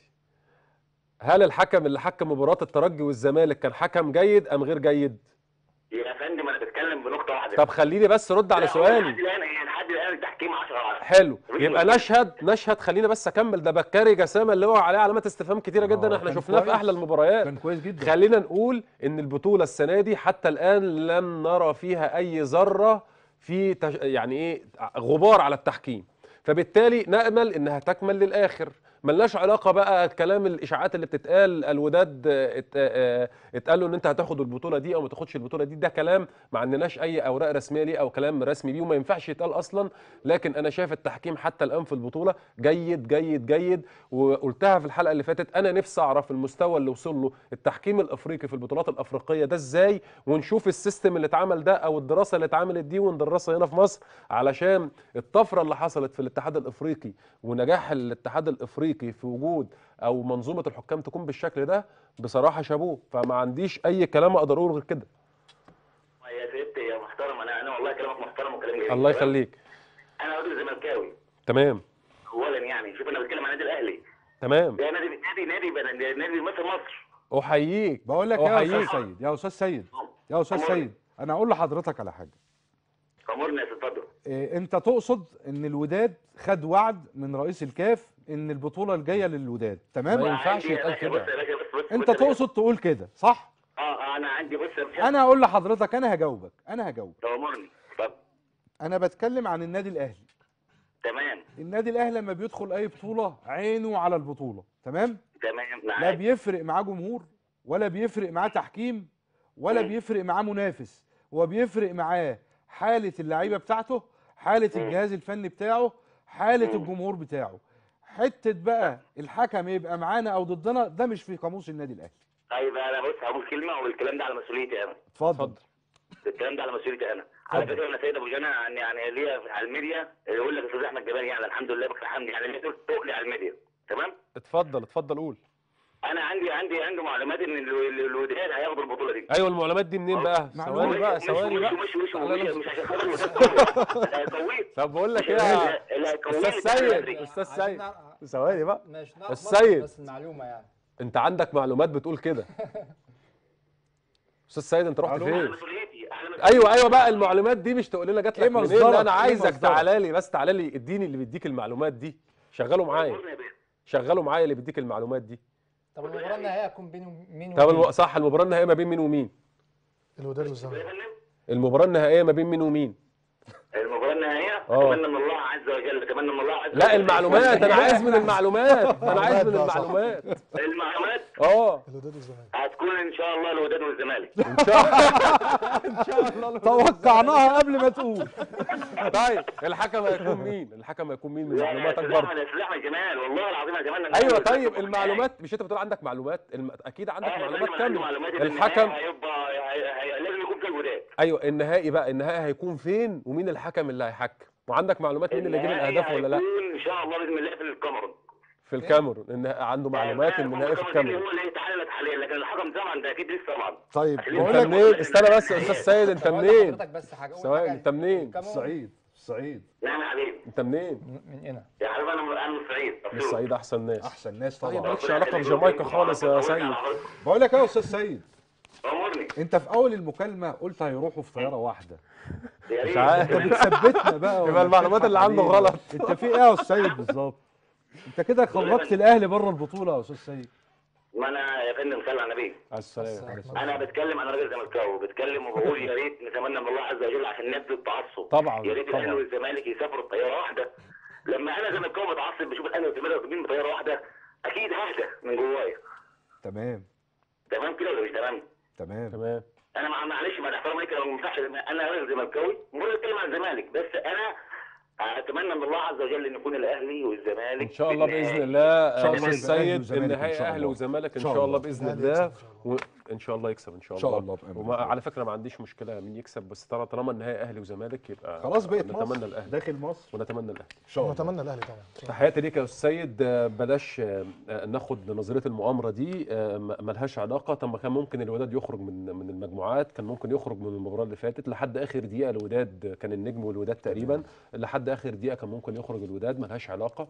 هل الحكم اللي حكم مباراه الترجي والزمالك كان حكم جيد ام غير جيد يا فندم انا بتكلم بنقطه واحده طب خليني بس رد على لا، هو سؤالي لحد الان هي لحد الان التحكيم 10 على 10 حلو مفيش يبقى مشكلة. نشهد نشهد خلينا بس اكمل ده بكاري جسامه اللي هو عليه علامات استفهام كتيره جدا آه، احنا كان شفناه في كويس. احلى المباريات كان كويس جدا خلينا نقول ان البطوله السنه دي حتى الان لم نرى فيها اي ذره في تش... يعني ايه غبار على التحكيم فبالتالي نامل انها تكمل للاخر ملناش علاقه بقى كلام الاشاعات اللي بتتقال الوداد آه، ات- آه، اتقال له ان انت هتاخد البطوله دي او ما تاخدش البطوله دي ده كلام ما عندناش اي اوراق رسميه ليه او كلام رسمي بيه وما ينفعش يتقال اصلا لكن انا شايف التحكيم حتى الان في البطوله جيد جيد جيد وقلتها في الحلقه اللي فاتت انا نفسي اعرف المستوى اللي وصل له التحكيم الافريقي في البطولات الافريقيه ده ازاي ونشوف السيستم اللي اتعمل ده او الدراسه اللي اتعملت دي وندرسها هنا في مصر علشان الطفره اللي حصلت في الاتحاد الافريقي ونجاح الاتحاد الافريقي في وجود او منظومه الحكام تكون بالشكل ده بصراحه شابوه فما عنديش اي كلام اقدر اقوله غير كده يا سيدتي يا محترم انا انا والله كلامك محترم وكلام جميل تمام. الله يخليك انا راجل زملكاوي تمام اولا يعني شوف انا بتكلم عن النادي الاهلي تمام ده نادي نادي نادي نادي, نادي مثل مصر احييك بقول لك يا استاذ أحييك. سيد يا استاذ سيد يا استاذ أمرني. سيد انا اقول لحضرتك على حاجه امرنا يا سيد اتفضل إيه انت تقصد ان الوداد خد وعد من رئيس الكاف ان البطوله الجايه للوداد ما تمام ينفعش عندي يا يتقال باشا، كده. بص يا باشا بص بص انت بص يا باشا. تقصد تقول كده صح اه آه، انا عندي بص يا باشا انا هقول لحضرتك انا هجاوبك انا هجاوبك ده امرني طب انا بتكلم عن النادي الاهلي تمام النادي الاهلي لما بيدخل اي بطوله عينه على البطوله تمام تمام لا معاك بيفرق معاه جمهور ولا بيفرق معاه تحكيم ولا مم. بيفرق معاه منافس هو بيفرق معاه حاله اللعيبه بتاعته حاله مم. الجهاز الفني بتاعه حاله مم. الجمهور بتاعه حته بقى الحكم يبقى معانا او ضدنا ده مش في قاموس النادي الاهلي طيب انا بص هقول كلمه والكلام ده على مسؤوليتي انا اتفضل اتفضل الكلام ده على مسؤوليتي انا على اتفضل. فكره انا سيد ابو جنى يعني يعني ليا على الميديا يقول لك استاذ احمد جمال يعني الحمد لله بك الحمد يعني ليا تقلي على الميديا تمام اتفضل اتفضل قول انا عندي عندي عندي معلومات ان ال- ال- الوداد هياخدوا البطوله دي ايوه المعلومات دي منين بقى معلومات. ثواني بقى مش- ثواني مش بقى مش مش تعالى مش, نمسك. مش عشان خاطر الوداد هيقويه طب بقول لك مش ايه اللي- يا اللي هيقويه استاذ الاتحاد سيد الأفريقي. استاذ عايزين سيد نعرف- ثواني بقى ماشي نعرف السيد. بس المعلومه يعني انت عندك معلومات بتقول كده استاذ سيد انت رحت ألو؟ على فين مسؤوليتي على مسؤوليتي. ايوه ايوه بقى المعلومات دي مش تقول لنا جات إيه لك منين مصدرك؟ لا انا إيه عايزك مصدرك؟ تعالى لي بس تعالى لي اديني اللي بيديك المعلومات دي شغلوا معايا أمرني يا بيه. شغلوا معايا اللي بيديك المعلومات دي طب المباراه النهائيه هتكون بين مين طب ومين؟ الم- صح المباراه النهائيه ما بين مين ومين الوداد يا والزمالك فندم المباراه النهائيه ما بين مين ومين المباراه النهائيه آه. اتمنى من الله عز وجل اتمنى من الله عز وجل لا المعلومات انا عايز من المعلومات انا عايز من معلومات بقى، صح. المعلومات المعلومات اه الوداد والزمالك هتكون ان شاء الله الوداد والزمالك ان شاء الله ان شاء الله توقعناها قبل ما تقول طيب الحكم هيكون مين الحكم هيكون مين من لا، معلوماتك سلاح برضه من سلاح من جمال والله العظيم يا جمال أنا ايوه عايز طيب أقول لك المعلومات مش انت بتقول عندك معلومات الم... اكيد عندك آه، معلومات لازم عندي كامله معلومات إن الحكم النهائي هيبقى هي- هي- لازم يكون في الوداد ايوه النهائي بقى النهائي هيكون فين ومين الحكم اللي هيحكم وعندك معلومات مين اللي يجيب النهائي الاهداف ولا لا هيكون ان شاء الله باذن الله في الكاميرون في الكاميرون ان عنده معلومات ان النهائي في الكاميرون هو اللي يتعلق حاليا لكن الحكم طبعا ده اكيد لسه طبعا طيب عشان بقول انت لك منين استنى بس يا استاذ سيد انت طب أقول منين لحضرتك بس حاجه أول ثواني حاجة انت منين الكاميرون الصعيد الصعيد نعم يا حبيبي انت منين من هنا يا حبيبي انا من انا من الصعيد من الصعيد احسن ناس احسن ناس طيب طبعا مالكش علاقه بجامايكا خالص يا سيد بقول لك ايه يا استاذ سيد امرني انت في اول المكالمه قلت هيروحوا في طياره واحده يا مش ريت عارف انت بتثبتنا بقى ولا يبقى المعلومات بتضحك اللي عنده علينا؟ غلط. انت في ايه يا استاذ سيد بالظبط انت كده خرجت الاهلي بره البطوله يا استاذ سيد ما انا يا فندم صلى على النبي على السلامه انا بتكلم انا راجل زملكاوي بتكلم وبقول يا ريت نتمنى من الله عز وجل عشان نبذل التعصب طبعا يا ريت الاهلي طبعا والزمالك يسافروا بطياره واحده لما انا زملكاوي متعصب بشوف الاهلي والزمالك راكبين بطياره واحده اكيد ههدى من جوايا تمام تمام كده ولا مش تمام؟ تمام تمام انا مع- معلش مع الاحترام ليك لو ما ينفعش انا راجل زملكاوي مجرد اتكلم عن الزمالك بس انا اتمنى من الله عز وجل ان يكون الاهلي والزمالك ان شاء الله في النهائي. باذن الله إن شاء الله استاذ يبقى أهلي سيد وزمالك إن النهائي شاء اهلي الله. وزمالك ان إن شاء شاء الله الله. باذن الأهلي الله يكسب إن شاء الله. وان شاء الله يكسب ان شاء إن شاء الله الله بأمر الله. وعلى فكره ما عنديش مشكله مين يكسب بس ترى طالما النهائي اهلي وزمالك يبقى خلاص بقت نتمنى مصر الاهلي داخل مصر ونتمنى الاهلي ان شاء الله نتمنى الاهلي طبعا تحياتي ليك يا استاذ سيد آه، بلاش آه، آه، ناخد نظريه المؤامره دي آه، م- ملهاش علاقه طب ما كان ممكن الوداد يخرج من من المجموعات كان ممكن يخرج من المباراه اللي فاتت لحد اخر دقيقه الوداد كان النجم والوداد تقريبا لحد اخر دقيقه كان ممكن يخرج الوداد ملهاش علاقه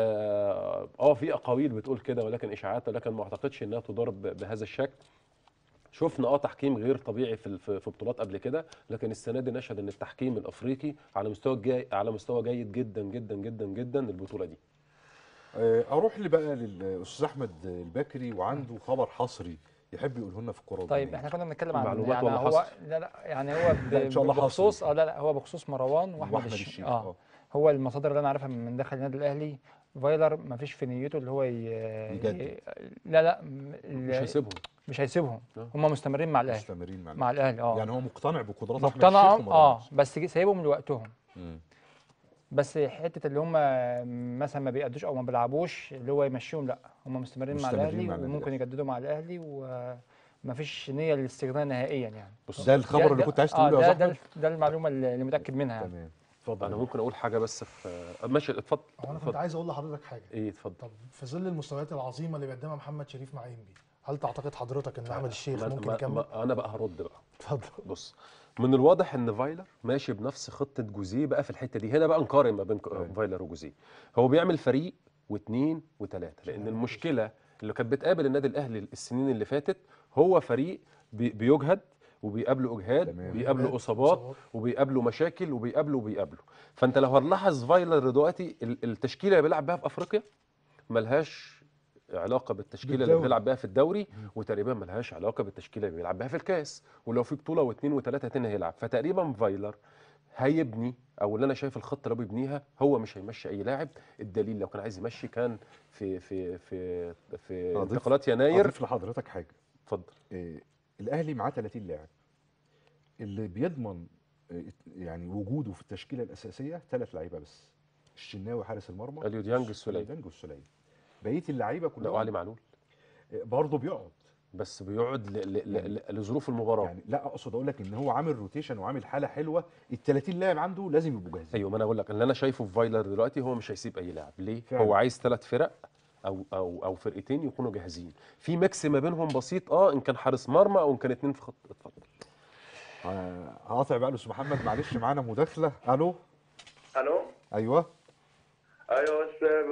اه آه، في اقاويل بتقول كده ولكن اشاعات ولكن ما اعتقدش انها تضارب ب- بهذا الشكل شفنا اه تحكيم غير طبيعي في في في بطولات قبل كده لكن السنه دي نشهد ان التحكيم الافريقي على مستوى جاي على مستوى جيد جدا جدا جدا جدا البطوله دي آه، اروح لي بقى للاستاذ احمد البكري وعنده خبر حصري يحب يقوله لنا في الكوره طيب الجماعية. احنا كنا بنتكلم عن معلومات يعني ولا هو حصر؟ لا لا يعني هو ب- لا، إن شاء الله بخصوص حصري. اه لا لا هو بخصوص مروان واحمد, واحمد الشيخ الشيخ اه اه هو المصادر اللي انا عارفها من داخل النادي الاهلي فايلر ما فيش في نيته اللي هو ي... يجدد. ي- لا لا م- مش ال- هيسيبهم مش هيسيبهم آه. هم مستمرين مع الاهلي مستمرين مع, مع الاهلي اه يعني هو مقتنع بقدرات احمد مقتنع الشيخ اه ومروان. بس جي- سايبهم لوقتهم مم. بس حته اللي هم مثلا ما بيأدوش او ما بيلعبوش اللي هو يمشيهم لا هم مستمرين مع مستمرين الاهلي مع النادي وممكن يجددوا مع الاهلي وما فيش نيه للاستغناء نهائيا يعني بص ده الخبر ده- اللي ده- كنت عايز آه، تقوله ده يا ده, صاحبي ده المعلومه اللي اللي متاكد منها يعني. تمام اتفضل انا يا ممكن اقول حاجه بس في آه، ماشي اتفضل هو انا كنت اتفضل عايز اقول لحضرتك حاجه ايه اتفضل طب في ظل المستويات العظيمه اللي بيقدمها محمد شريف مع انبي هل تعتقد حضرتك ان احمد الشيخ ما- ممكن ما- يكمل ما- انا بقى هرد بقى اتفضل بص من الواضح ان فايلر ماشي بنفس خطه جوزيه بقى في الحته دي هنا بقى نقارن ما بين ك- أيوة. فايلر وجوزيه هو بيعمل فريق واثنين وثلاثه لان المشكله اللي كانت بتقابل النادي الاهلي السنين اللي فاتت هو فريق بي- بيجهد وبيقابله اجهاد تمام. وبيقابله إجهاد، اصابات إصابات. وبيقابله مشاكل وبيقابله وبيقابله فانت لو هنلاحظ فايلر دلوقتي ال- التشكيله اللي بيلعب بيها في افريقيا ملهاش علاقه بالتشكيله اللي بالدوري. بيلعب بيها في الدوري وتقريبا ملهاش علاقه بالتشكيله اللي بيلعب بيها في الكاس ولو في بطوله واثنين وثلاثه تاني هيلعب فتقريبا فايلر هيبني او اللي انا شايف الخطه اللي هو بيبنيها هو مش هيمشي اي لاعب الدليل لو كان عايز يمشي كان في في في في أضيف- انتقالات يناير اضيف لحضرتك حاجه اتفضل إيه الاهلي معاه 30 لاعب اللي بيضمن إيه، يعني وجوده في التشكيله الاساسيه ثلاث لعيبه بس الشناوي حارس المرمى اليو ديانج السولية. ديانج والسوليه بقيه اللعيبه لا كلهم وعلي معلول برضه بيقعد بس بيقعد ل- ل- ل- لظروف المباراه يعني لا اقصد اقول لك ان هو عامل روتيشن وعامل حاله حلوه ال 30 لاعب عنده لازم يبقوا جاهزين ايوه ما انا اقول لك اللي انا شايفه في فايلر دلوقتي هو مش هيسيب اي لاعب ليه فعلا. هو عايز ثلاث فرق او او او فرقتين يكونوا جاهزين في ميكس ما بينهم بسيط اه ان كان حارس مرمى او ان كان اتنين في خط اتفضل آه، هقاطع بقى الاستاذ محمد معلش معانا مداخله الو الو ايوه ايوه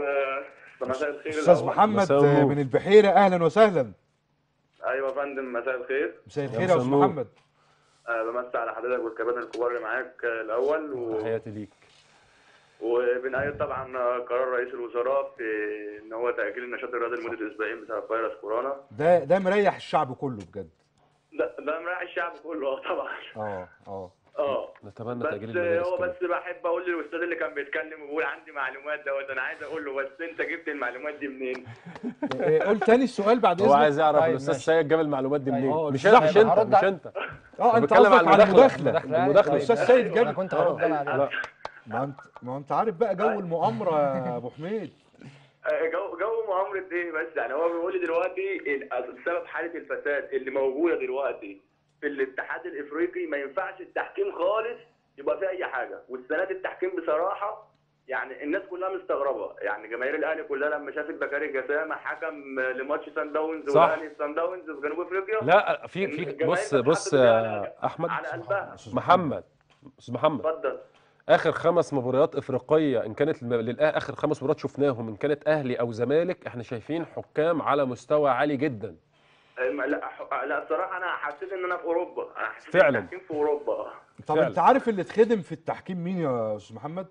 استاذ مساء الخير استاذ الأول. محمد مساء آه، النور. من البحيره اهلا وسهلا ايوه يا فندم مساء الخير مساء يا الخير يا مساء استاذ النور. محمد أه بمسي على حضرتك والكباتن الكبار اللي معاك آه، الاول و... تحياتي ليك وبنأيد طبعا قرار رئيس الوزراء في ان هو تأجيل النشاط الرياضي لمدة اسبوعين بسبب فيروس كورونا ده ده مريح الشعب كله بجد ده ده مراعي الشعب كله اه طبعا اه اه اه نتمنى بس تاجيل المدارس هو كده. بس بحب اقول للاستاذ اللي كان بيتكلم وبيقول عندي معلومات دوت انا عايز اقول له بس انت جبت المعلومات دي منين؟ إيه، قول تاني السؤال بعد هو اذنك عايز يعرف طيب، الاستاذ ماشي. سيد جاب المعلومات دي منين آه، مش لا، مش طيب، انت هرد مش على- انت اه انت بتكلم قصدك عن على المداخلة. المداخله المداخلة. الاستاذ سيد جاب انا كنت هرد انا عليه لا ما انت ما انت عارف بقى جو المؤامره يا ابو حميد آه، جو جو مؤامره ايه بس يعني هو بيقول لي دلوقتي ال- سبب حاله الفساد اللي موجوده دلوقتي في الاتحاد الافريقي ما ينفعش التحكيم خالص يبقى فيه اي حاجه والسنه دي التحكيم بصراحه يعني الناس كلها مستغربه يعني جماهير الاهلي كلها لما شافت بكاري جسامه حكم لماتش سان داونز صح. والاهلي سان داونز في جنوب افريقيا لا في في الجماهير بص كانت بص حاطة يا إيديها احمد على قلبها محمد استاذ محمد اتفضل اخر خمس مباريات افريقيه ان كانت الم- للأه اخر خمس مباريات شفناهم ان كانت اهلي او زمالك احنا شايفين حكام على مستوى عالي جدا أم- لا ح- لا الصراحه انا حسيت ان انا في اوروبا انا حسيت فعلا. التحكيم في اوروبا طب فعلا. انت عارف اللي اتخدم في التحكيم مين يا استاذ محمد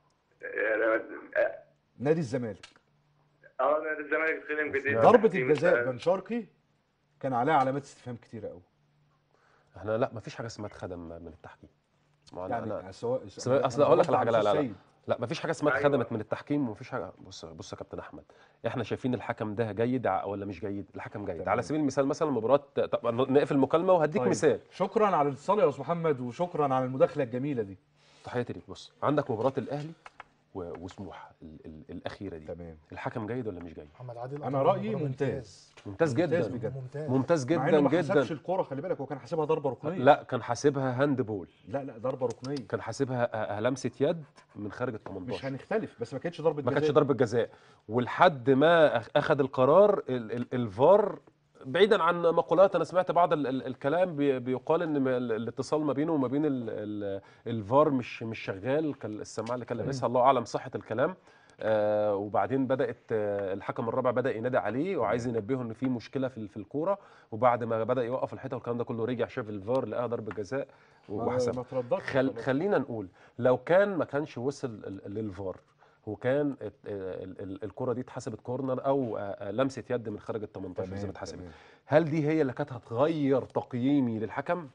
اه نادي الزمالك آه، نادي الزمالك اتخدم كتير ضربه التحكيم الجزاء ف- بن شرقي كان عليها علامات استفهام كتيره قوي احنا لا ما فيش حاجه اسمها اتخدم من التحكيم ما انا انا يعني سواء اصل اقول لك على حاجه لا لا لا سيد. لا ما فيش حاجه اسمها أيوة. اتخدمت من التحكيم ومفيش حاجه بص بص يا كابتن احمد احنا شايفين الحكم ده جيد ع- ولا مش جيد الحكم جيد تمام. على سبيل المثال مثلا مباراه طب نقفل المكالمه وهديك طيب. مثال شكرا على الاتصال يا استاذ محمد وشكرا على المداخله الجميله دي تحياتي ليك بص عندك مباراه الاهلي و- وسموحه ال ال الاخيره دي تمام الحكم جيد ولا مش جيد محمد عادل انا أعتقد رايي مباراة ممتاز ممتاز ممتاز جدا بجد. ممتاز ممتاز مع جدا انه ما جدا حسبش الكوره خلي بالك هو كان حاسبها ضربه ركنيه لا كان حاسبها هاند بول لا لا ضربه ركنيه كان حاسبها آه، آه، لمسه يد من خارج ال مش 18 هنختلف بس ما كانتش ضربه ما كانتش جزاء. ضربه جزاء ولحد ما أخ- اخذ القرار ال ال الفار بعيدا عن مقولات انا سمعت بعض ال ال الكلام بي بيقال ان م- ال- الاتصال ما بينه وما بين ال ال الفار مش مش شغال كان السماعه اللي كان لابسها الله اعلم صحه الكلام آه وبعدين بدات آه الحكم الرابع بدا ينادي عليه وعايز ينبهه ان في مشكله في ال- في الكوره وبعد ما بدا يوقف الحيطه والكلام ده كله رجع شاف الفار لقاها ضربه جزاء ما- وحسب ما ترددش خل خلاص. خلينا نقول لو كان ما كانش وصل ال- للفار وكان ال- ال- ال- الكره دي اتحسبت كورنر او آه، آه، لمسه يد من خارج ال 18 زي ما تمام اتحسبت تمام. هل دي هي اللي كانت هتغير تقييمي للحكم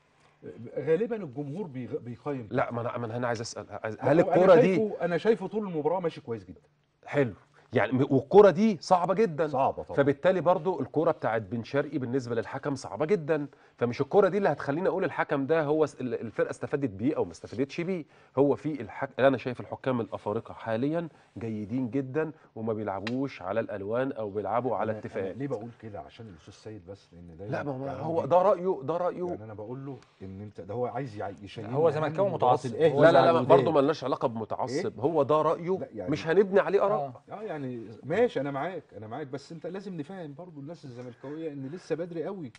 غالبا الجمهور بيغ- بيقيم لا ما انا ما أنا هنا عايز اسال عايز لا، هل هو الكره أنا دي شايفه انا شايفه طول المباراه ماشي كويس جدا حلو يعني م- والكره دي صعبه جدا صعبه طبعا فبالتالي برضو الكرة بتاعت بن شرقي بالنسبة للحكم صعبة جدا فمش الكرة دي اللي هتخليني اقول الحكم ده هو س- ال- الفرقة استفادت بيه او ما استفادتش بيه هو في الحك... انا شايف الحكام الافارقة حاليا جيدين جدا وما بيلعبوش على الالوان او بيلعبوا على أنا- أنا اتفاق ليه بقول كده عشان الاستاذ سيد بس لان ده لا ما هو- يعني هو بي- ده رأيه ده رأيه يعني انا بقول له ان انت ده هو عايز يع- يشيلني هو أهم زملكاوي مباريات متعصب. الأهلي هو لا لا على لا الوداد. برضه ملناش علاقة بمتعصب هو ده رأيه لا، يعني- مش هنبني عليه آراء آه. اه يعني ماشي انا معاك انا معاك بس انت لازم نفهم برضو الناس الزملكاويه ان لسه بدري قوي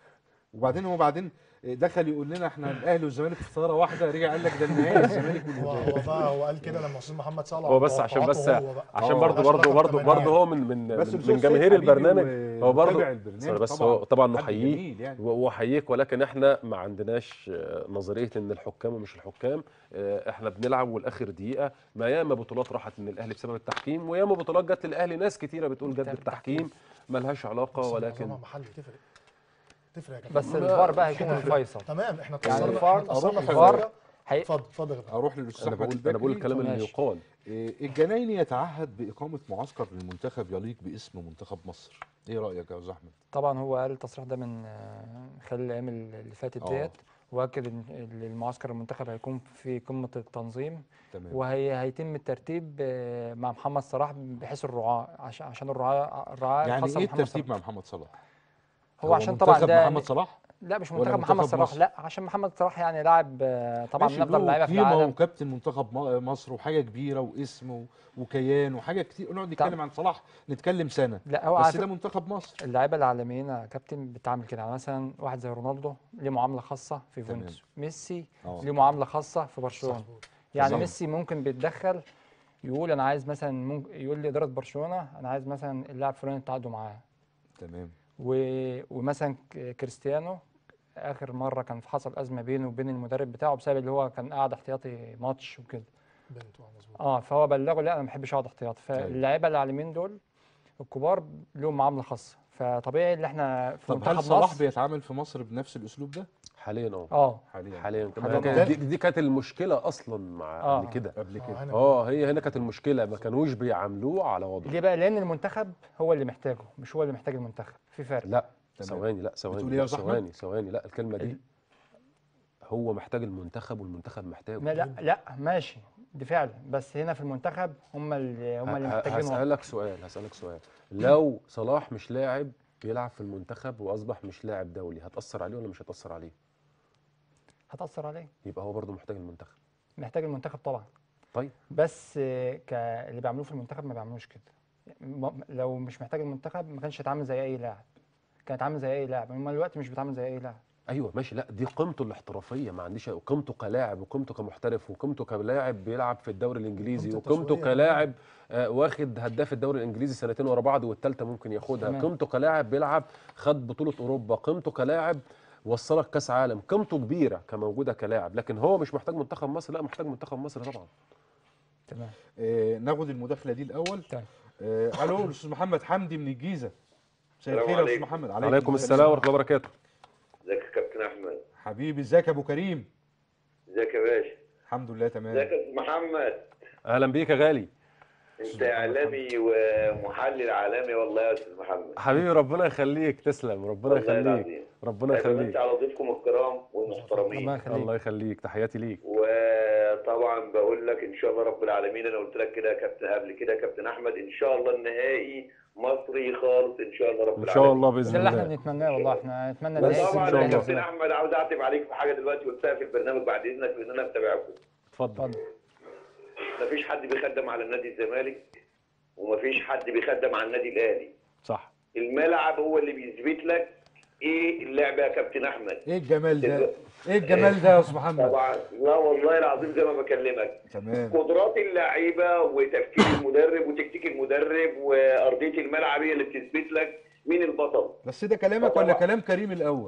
وبعدين هو بعدين دخل يقول لنا احنا الاهلي والزمالك في طياره واحده رجع قال لك ده النهائي الزمالك هو والوداد هو بقى هو قال كده لما استاذ محمد سال هو بس عشان بس توقعاته هو بقى. عشان آه، برضه ملهاش برضه علاقة برضه بالتمانية. برضه هو من من بس من, الأستاذ من سيد جماهير حبيبي البرنامج و- هو برضه ومتابع البرنامج بس هو طبعا حد نحييه جميل يعني و- واحييك ولكن احنا ما عندناش آه، نظريه ان الحكام ومش الحكام آه، احنا بنلعب والاخر دقيقه ما ياما بطولات راحت من الاهلي بسبب التحكيم وياما بطولات جت للاهلي ناس كتيره بتقول جد بتاعت التحكيم ملهاش علاقه بس ولكن معظمها محلي تفرق تفرق يا كابتن. بس الفار بقى هيكون الفيصل تمام احنا يعني اتأثرنا الفار- احنا اتأثرنا في الفار الفار هي... اتفضل اتفضل يا كابتن. اروح للاستاذ انا احمد بقول انا بقول البكري الكلام اللي ماشي. يقال إيه، الجنايني يتعهد باقامه معسكر للمنتخب يليق باسم منتخب مصر ايه رايك يا استاذ احمد طبعا هو قال التصريح ده من آه، خلال الايام اللي فاتت آه. ديت واكد ان إن المعسكر المنتخب هيكون في قمه التنظيم تمام وهي هيتم الترتيب آه، مع محمد صلاح بحيث الرعاة عشان عشان الرعاة الرعاة يعني الخاصة ايه بمحمد الترتيب صلاح. مع محمد صلاح هو عشان طبعا منتخب ده محمد صلاح لا مش ولا منتخب محمد منتخب صلاح مصر؟ لا عشان محمد صلاح يعني لاعب آه، طبعا من ماشي افضل له اللعيبه في قيمه العالم وكابتن منتخب م- مصر وحاجه كبيره واسم و- وكيان وحاجه كتير نقعد نتكلم عن صلاح نتكلم سنه لا هو بس عارف ده منتخب مصر اللعيبه العالميين يا كابتن بتعمل كده يعني مثلا واحد زي رونالدو ليه معامله خاصه في تمام. يوفنتوس ميسي اه ليه معامله خاصه في برشلونه مظبوط. يعني صح. ميسي ممكن بيتدخل يقول انا عايز مثلا ممكن يقول لاداره برشلونه انا عايز مثلا اللاعب فلان تعاقدوا معاه تمام و... ومثلا ك- كريستيانو اخر مره كان في حصل ازمه بينه وبين المدرب بتاعه بسبب اللي هو كان قاعد احتياطي ماتش وكده بنت اه مظبوط اه فهو بلغه لا انا ما بحبش اقعد احتياط فاللعيبه اللي على اليمين دول الكبار لهم معامله خاصه فطبيعي اللي احنا في طب منتخب هل صلاح مصر بيتعامل في مصر بنفس الاسلوب ده حاليا اه اه حاليا حاليا حالياً. كمان دي, دي كانت المشكله اصلا مع آه. قبل كده قبل آه، كده هنا اه هي هنا كانت المشكله ما كانوش بيعاملوه على وضعه ليه بقى لان المنتخب هو اللي محتاجه مش هو اللي محتاج المنتخب في فرق لا تمام. ثواني لا ثواني بتقول إيه يا لا، أستاذ أحمد؟ ثواني ثواني لا الكلمه دي هو محتاج المنتخب والمنتخب محتاجه ما لا لا ماشي دي فعلا بس هنا في المنتخب هم اللي هم اللي ه- ه- محتاجينه هسألك سؤال هسألك سؤال لو صلاح مش لاعب بيلعب في المنتخب واصبح مش لاعب دولي هتأثر عليه ولا مش هتأثر عليه هتأثر عليه يبقى هو برضه محتاج المنتخب محتاج المنتخب طبعا طيب بس آه، ك اللي بيعملوه في المنتخب ما بيعملوش كده م- لو مش محتاج المنتخب ما كانش هيتعامل زي اي لاعب كان هيتعامل زي اي لاعب هم دلوقتي مش بيتعامل زي اي لاعب ايوه ماشي لا دي قيمته الاحترافيه ما عنديش قيمته كلاعب وقيمته كمحترف وقيمته كلاعب بيلعب في الدوري الانجليزي قيمته وقيمته التسويقية. كلاعب آه، واخد هداف الدوري الانجليزي سنتين ورا بعض والثالثه ممكن ياخدها تمام. قيمته كلاعب بيلعب خد بطوله اوروبا قيمته كلاعب وصلك كاس عالم قيمته كبيره كموجوده كلاعب لكن هو مش محتاج منتخب مصر لا محتاج منتخب مصر طبعا تمام آه ناخد المداخله دي الاول طيب. آه الو الاستاذ محمد حمدي من الجيزه مساء السلام الخير يا استاذ عليكم. محمد عليكم السلام ورحمه الله وبركاته ازيك يا كابتن احمد حبيبي ازيك يا ابو كريم ازيك يا باشا الحمد لله ازيك تمام يا استاذ محمد اهلا بيك يا غالي انت اعلامي ومحلل عالمي والله يا استاذ محمد حبيبي ربنا يخليك تسلم ربنا والله يخليك العظيم. ربنا بس يخليك على ضيفكم الكرام الله والمحترمين يخليك الله يخليك تحياتي ليك وطبعا بقول لك ان شاء الله رب العالمين انا قلت لك كده يا كابتن قبل كده يا كابتن احمد ان شاء الله النهائي مصري خالص ان شاء الله رب ان العالمين شاء الله ده باذن اللي احنا الله بنتمناه والله احنا نتمنى بس النهائي إن طبعا شاء يا الله. كابتن احمد عاوز اعتب عليك في حاجه دلوقتي قلتها في البرنامج بعد اذنك لان انا متابعكم اتفضل اتفضل مفيش حد بيخدم على النادي الزمالك ومفيش حد بيخدم على النادي الاهلي صح الملعب هو اللي بيثبت لك ايه اللعبه يا كابتن احمد ايه الجمال ده ايه الجمال ده يا استاذ محمد طبعا لا والله العظيم زي ما بكلمك تمام قدرات اللعيبه وتفكير المدرب وتكتيك المدرب وارضيه الملعب هي اللي بتثبت لك مين البطل بس ده كلامك ولا طبعا. كلام كريم الاول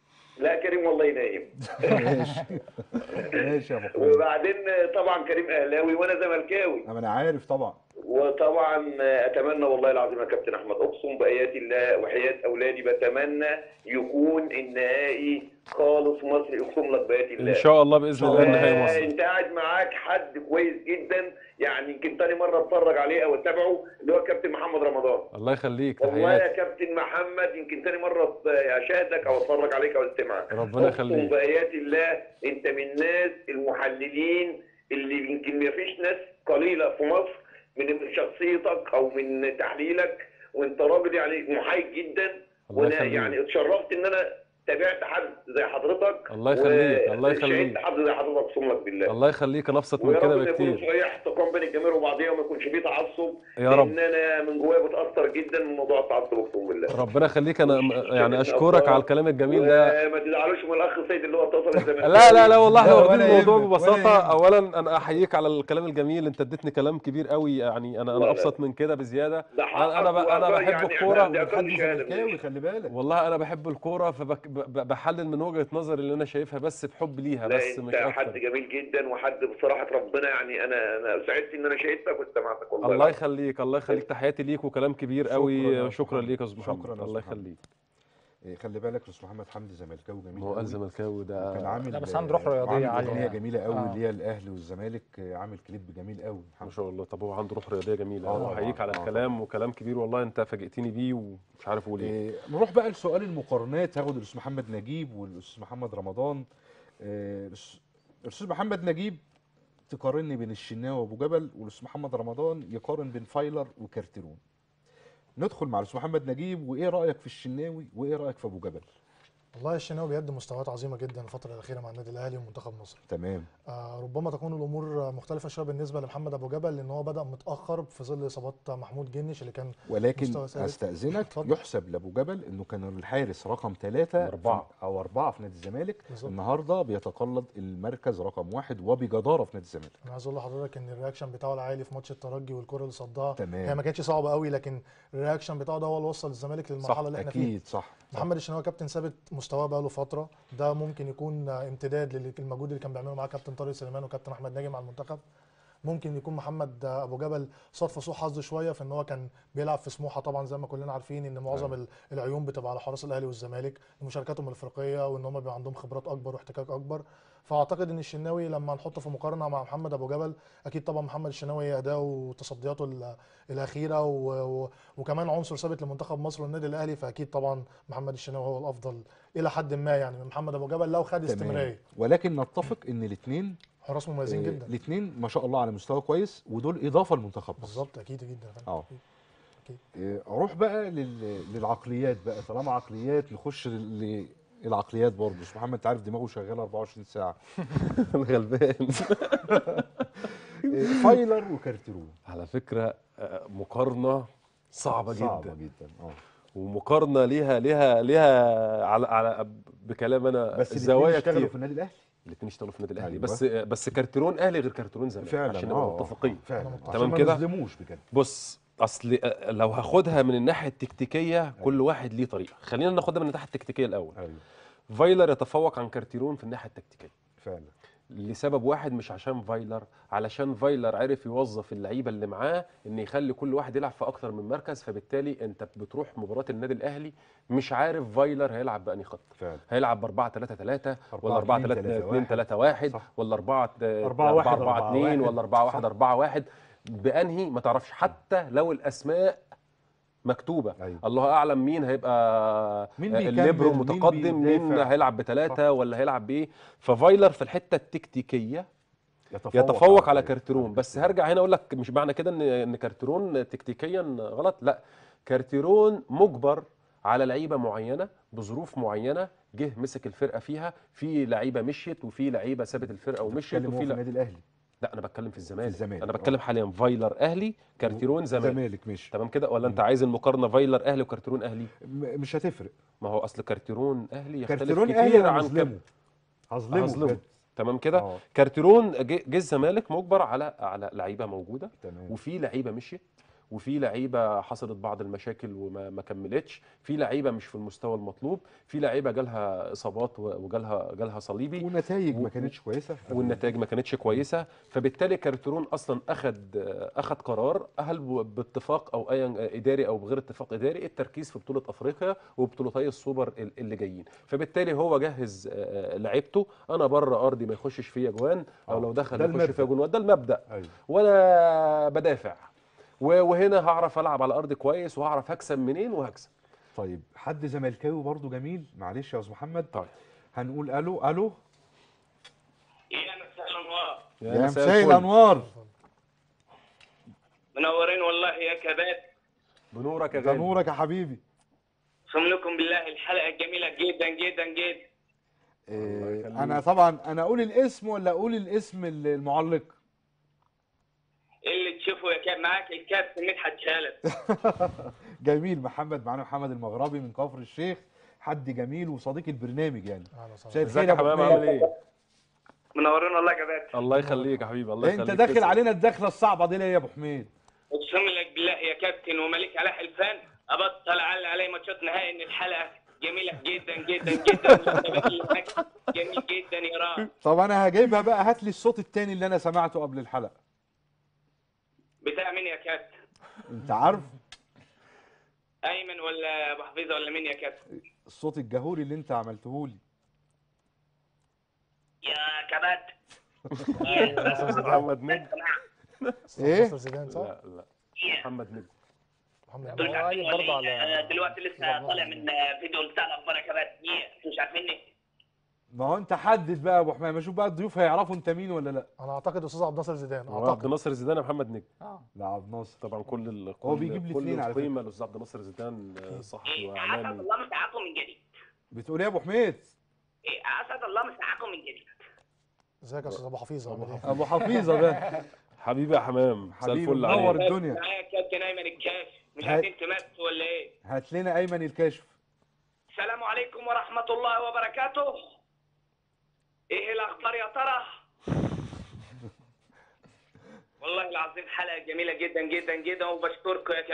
لا كريم والله نايم ماشي ماشي يا ابو كريم وبعدين طبعا كريم اهلاوي وانا زملكاوي انا عارف طبعا وطبعا اتمنى والله العظيم يا كابتن احمد اقسم بايات الله وحياه اولادي بتمنى يكون النهائي خالص مصري اقسم لك بايات الله ان شاء الله باذن الله النهائي مصر انت قاعد معاك حد كويس جدا يعني يمكن تاني مره اتفرج عليه او اتابعه اللي هو كابتن محمد رمضان الله يخليك والله يا تحياتي كابتن محمد يمكن تاني مره اشاهدك او اتفرج عليك او استمعك ربنا اقسم يخليك بايات الله انت من الناس المحللين اللي يمكن ما فيش ناس قليله في مصر من شخصيتك او من تحليلك وانت راجل يعني محايد جدا الله وانا يخليك. يعني اتشرفت ان انا تابعت حد زي حضرتك الله يخليك، الله يخليك. وشاهدت حد زي حضرتك اقسم لك بالله الله يخليك انا ابسط من ويا كده رب يكون بكتير صحيح احتقان بين الجماهير وبعضيها وما يكونش فيه تعصب يا رب. لان انا من جوايا بتاثر جدا من موضوع التعصب اقسم بالله ربنا يخليك انا يعني اشكرك على الكلام الجميل ده وما تزعلوش من الاخ سيد اللي هو اتصل الزمالك لا لا لا والله احنا لا، واخدين ولا الموضوع يهمك، ولا ببساطه يهمك. اولا انا احييك على الكلام الجميل انت اديتني كلام كبير قوي يعني انا لا، انا لا. ابسط من كده بزياده ده انا انا ب- حقك انا وأقل بحب يعني الكوره إحنا- ده حد أقل شهادة زملكاوي مني. خلي بالك والله انا بحب الكوره فبحلل من وجهه نظري اللي انا شايفها بس بحب ليها لا بس مش انت حد اكتر جميل جدا وحد بصراحه ربنا يعني انا انا سعدت ان انا شهدتك واستمعتك والله الله يخليك الله يخليك تحياتي ليك وكلام كبير شكراً قوي يا شكرا أستاذ ليك يا استاذ شكراً محمد يا الله أستاذ محمد. يخليك إيه، خلي بالك الاستاذ محمد حمدي زملكاوي جميل ما هو قال قوي. زملكاوي كان ده عامل لا، بس عنده روح رياضية عامل عالية اغنيه يعني. جميله قوي آه. اللي هي الاهلي والزمالك آه، عامل كليب جميل قوي ما محمد شاء الله طب هو عنده روح رياضيه جميله آه انا طبعاً، احييك على آه الكلام وكلام كبير والله انت فاجئتني بيه ومش عارف اقول ايه إيه، نروح بقى لسؤال المقارنات هاخد الاستاذ محمد نجيب والاستاذ محمد رمضان إيه، الأس- الاستاذ محمد نجيب تقارني بين الشناوي وابو جبل والاستاذ محمد رمضان يقارن بين فايلر وكارتيرون ندخل مع الاستاذ محمد نجيب وايه رايك في الشناوي وايه رايك في ابو جبل والله الشناوي بيقدم مستويات عظيمه جدا الفتره الاخيره مع النادي الاهلي ومنتخب مصر تمام آه ربما تكون الامور مختلفه شويه بالنسبه لمحمد ابو جبل لان هو بدا متاخر في ظل اصابات محمود جنش اللي كان ولكن مستوى ثابت. استاذنك اتفضل. يحسب لابو جبل انه كان الحارس رقم ثلاثة أربعة. او اربعه في نادي الزمالك بالظبط. النهارده بيتقلد المركز رقم واحد وبجداره في نادي الزمالك انا عايز اقول لحضرتك ان الرياكشن بتاعه العالي في ماتش الترجي والكره اللي صدها تمام. هي ما كانتش صعبه قوي لكن الرياكشن بتاعه ده هو اللي وصل الزمالك صح للمرحله اللي احنا فيها اكيد صح, صح. محمد الشناوي كابتن ثابت مستواه بقاله فتره ده ممكن يكون امتداد للمجهود اللي كان بيعمله معاه كابتن طارق سليمان وكابتن احمد ناجي مع المنتخب ممكن يكون محمد ابو جبل صدفه سوء حظ شويه في ان هو كان بيلعب في سموحه طبعا زي ما كلنا عارفين ان معظم ال- العيون بتبقى على حراس الاهلي والزمالك لمشاركاتهم الافريقيه وان هم بيبقى عندهم خبرات اكبر واحتكاك اكبر فاعتقد ان الشناوي لما نحطه في مقارنه مع محمد ابو جبل اكيد طبعا محمد الشناوي اداؤه وتصدياته ال- الاخيره و... و... وكمان عنصر ثابت لمنتخب مصر والنادي الاهلي فاكيد طبعا محمد الشناوي هو الافضل الى حد ما يعني من محمد ابو جبل لو خد تمام استمراريه ولكن نتفق ان الاثنين حراس مميزين جدا الاثنين ما شاء الله على مستوى كويس ودول اضافه لمنتخب مصر بالظبط اكيد جدا يا فندم. اه أكيد. أكيد. إيه، اروح بقى لل... للعقليات بقى طالما عقليات نخش لل- للعقليات برضه بس محمد انت عارف دماغه شغاله 24 ساعه غلبان إيه، فايلر وكارترون على فكره آه، مقارنه صعبه, صعبه جدا جدا اه ومقارنه ليها ليها ليها على على بكلام انا بس الاتنين زوايا اشتغلوا كتير في النادي الاهلي الاثنين اشتغلوا في النادي الاهلي أيوة. بس بس كارتيرون اهلي غير كارتيرون زمالك فعلا عشان نبقى اه متفقين فعلا أنا عشان تمام ما كده؟ نظلموش بجد بص اصل آه، لو هاخدها من الناحيه التكتيكيه كل واحد ليه طريقه خلينا ناخدها من الناحيه التكتيكيه الاول ايوه فايلر يتفوق عن كارتيرون في الناحيه التكتيكيه فعلا لسبب واحد مش عشان فايلر علشان فايلر عرف يوظف اللعيبه اللي معاه ان يخلي كل واحد يلعب في اكتر من مركز فبالتالي انت بتروح مباراه النادي الاهلي مش عارف فايلر هيلعب باني خط فعلا هيلعب ب 4 3 3 ولا 4 4 3 2 3 1 صح. ولا 4 4 1 4 2 ولا 4 1 4 1 بانهي ما تعرفش حتى لو الاسماء مكتوبه أيوة. الله اعلم مين هيبقى مين آه، بيكمل، الليبرو مين متقدم مين بيدافع. هيلعب بثلاثه ولا هيلعب بايه ففايلر في الحته التكتيكيه يتفوق, يتفوق على كارتيرون بس هرجع هنا اقول لك مش معنى كده ان ان كارتيرون تكتيكيا غلط لا كارتيرون مجبر على لعيبه معينه بظروف معينه جه مسك الفرقه فيها في لعيبه مشيت وفي لعيبه سابت الفرقه ومشيت وفي وفي لا النادي الاهلي لا انا بتكلم في الزمالك الزمالك، انا آه. بتكلم حاليا فايلر اهلي كارتيرون زمالك زمالك ماشي تمام كده ولا انت عايز المقارنه فايلر اهلي وكارتيرون اهلي م- مش هتفرق ما هو اصل كارتيرون اهلي يختلف كارتيرون كتير اهلي انا عن هظلمه كار- هظلمه هظلمه. بجد. تمام كده اه كارتيرون جه جه الزمالك مجبر على على لعيبه موجوده تمام وفي لعيبه مشيت وفي لعيبه حصلت بعض المشاكل وما ما كملتش في لعيبه مش في المستوى المطلوب في لعيبه جالها اصابات و- وجالها جالها صليبي ونتائج و- ما كانتش كويسه والنتائج ما كانتش كويسه فبالتالي كارتيرون اصلا اخذ اخذ قرار هل ب- باتفاق او ايا اداري او بغير اتفاق اداري التركيز في بطوله افريقيا وبطولتي السوبر ال- اللي جايين فبالتالي هو جهز آه، لعيبته انا بره ارضي ما يخشش فيا جوان او آه. لو دخل ده يخش المبدأ. فيا جوان ده المبدا ايوه وانا بدافع و- وهنا هعرف العب على الارض كويس وهعرف هكسب منين وهكسب طيب حد زملكاوي برضو جميل معلش يا استاذ محمد طيب هنقول الو الو يا مساء الانوار يا مساء مساء الفل. الانوار منورين والله يا كبات بنورك يا ده غالي نورك يا حبيبي صملكم بالله الحلقه جميله جدا جدا جدا إيه يخليك. انا طبعا انا اقول الاسم ولا اقول الاسم ال- المعلق اللي تشوفه يا كاب معاك الكابتن مدحت خالد جميل محمد معانا محمد المغربي من كفر الشيخ حد جميل وصديق البرنامج يعني أهلا وسهلا. مساء ازيك الخير يا يا أبو حمام حميد. عامل ايه منورين والله يا كبات الله يخليك يا حبيبي الله يخليك انت داخل تسلم. علينا الدخله الصعبه دي ليه يا ابو حميد اقسم لك بالله يا كابتن وملك على حلفان ابطل على علي ماتشات نهائي ان الحلقه جميله جدا جدا جدا والشباب اللي معاك جميل جدا يا رام طب انا هجيبها بقى هات لي الصوت التاني اللي انا سمعته قبل الحلقه بتاع مين يا كابتن؟ انت عارف ايمن ولا ابو حفيظه ولا مين يا كابتن؟ الصوت الجهوري اللي انت عملته لي يا كبات محمد نجم ايه؟ مستر زيدان صح؟ لا لا محمد نجم محمد انتوا مش نجم. عارفين برضه ولا على- إيه؟ دلوقتي لسه طالع من فيديو بتاع الاخبار يا كبات إيه؟ انتوا مش عارفيني؟ ما هو انت حدد بقى يا ابو حميد اشوف بقى الضيوف هيعرفوا انت مين ولا لا انا اعتقد استاذ عبد الناصر زيدان هو عبد اعتقد الناصر زيدان يا محمد نجم اه لا عبد الناصر طبعا كل ال... هو كل- بيجيب لي كل اتنين على القيمه للاستاذ عبد الناصر زيدان آه، صحفي إيه اسعد واعلامي الله مساعاكم من جديد بتقول ايه يا ابو حميد إيه اسعد الله مساعاكم من جديد ازيك يا استاذ ابو حفيظ عامل ايه؟ ابو حفيظه ده حبيبي يا حمام مساء حبيبي الفل منور عليك الدنيا معايا كابتن ايمن الكاش مش هاي. عايزين تمسوا ولا ايه؟ هات لنا ايمن الكاشف السلام عليكم ورحمة الله وبركاته ايه الاخبار يا ترى والله العظيم حلقة جميلة جدا جدا جدا وبشكركم يا كبات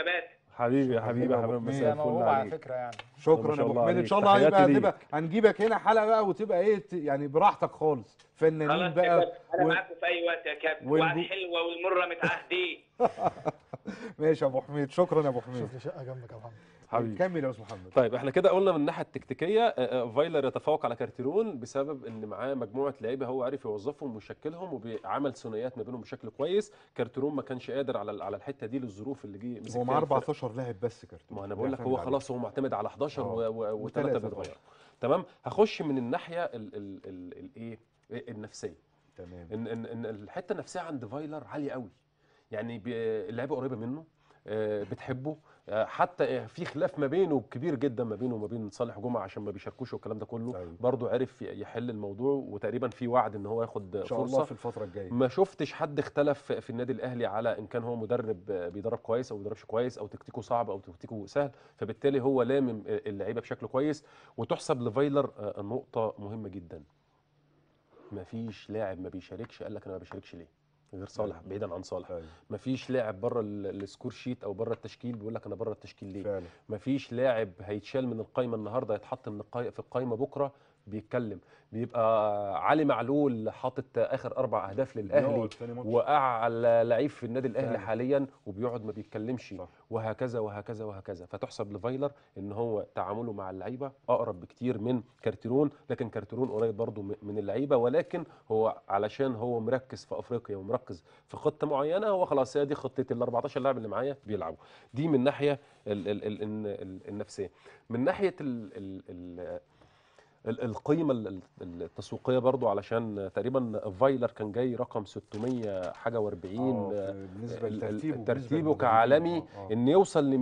حبيبي يا حبيبي يا أبو حبيبي حميد. مساء ده الفل موهوب على عليك فكره يعني شكرا ما يا شاء ابو الله حميد ان عليك. شاء الله هنبقى تحياتي هنبقى هنجيبك هنا حلقه بقى وتبقى ايه ت- يعني براحتك خالص فنانين خلاص يا بقى كابتن انا و... معاكم في اي وقت يا كابتن والبو- وعلى الحلوه والمره متعهدين ماشي يا ابو حميد شكرا يا ابو حميد شوف لي شقه جنبك يا محمد حبيبي كمل يا استاذ محمد طيب احنا كده قلنا من الناحيه التكتيكيه آه، آه، فايلر يتفوق على كارتيرون بسبب ان معاه مجموعه لعيبه هو عارف يوظفهم ويشكلهم وعمل ثنائيات ما بينهم بشكل كويس كارتيرون ما كانش قادر على على الحته دي للظروف اللي جه مسك هو فيها معاه الفرقة. 14 لاعب بس كارتون ما انا بقول لك هو خلاص هو معتمد على 11 آه. وثلاثه وتلاتة بيتغيروا تمام هخش من الناحيه ال- ال- ال- الايه النفسيه تمام ان ان ان الحته النفسيه عند فايلر عاليه قوي يعني بي- اللعيبه قريبه منه آه، بتحبه آه، حتى آه، في خلاف ما بينه كبير جدا ما بينه وما بين صالح جمعه عشان ما بيشاركوش والكلام ده كله أيوة. برضه عرف يحل الموضوع وتقريبا في وعد ان هو ياخد ان شاء الله فرصه في الفتره الجايه ما شفتش حد اختلف في النادي الاهلي على ان كان هو مدرب آه، بيدرب كويس او ما بيدربش كويس او تكتيكه صعب او تكتيكه سهل فبالتالي هو لامم آه، اللعيبه بشكل كويس وتحسب لفايلر آه، نقطه مهمه جدا ما فيش لاعب ما بيشاركش قال لك انا ما بشاركش ليه غير صالح بعيدا عن صالح أيوة. ما فيش لاعب بره ال- السكور شيت او بره التشكيل بيقول لك انا بره التشكيل ليه فعلا ما فيش لاعب هيتشال من القايمه النهارده يتحط من القاي... في القايمه بكره بيتكلم بيبقى علي معلول حاطط اخر اربع اهداف للاهلي بيقعد تاني ماتش. واعلى لعيب في النادي الاهلي فعلا. حاليا وبيقعد ما بيتكلمش صح. وهكذا وهكذا وهكذا فتحسب لفايلر ان هو تعامله مع اللعيبه اقرب بكتير من كارتيرون لكن كارتيرون قريب برضه م- من اللعيبه ولكن هو علشان هو مركز في افريقيا ومركز في خطه معينه هو خلاص هي دي خطتي ال 14 لاعب اللي معايا بيلعبوا دي من ناحيه ال ال ال ال ال النفسيه من ناحيه ال ال ال ال- القيمه ال- ال- التسويقيه برضو علشان تقريبا فايلر كان جاي رقم 600 حاجه و40 آه، بالنسبه ال- ال- لترتيبه بالنسبة ترتيبه للمدربين. كعالمي آه، آه. ان يوصل ل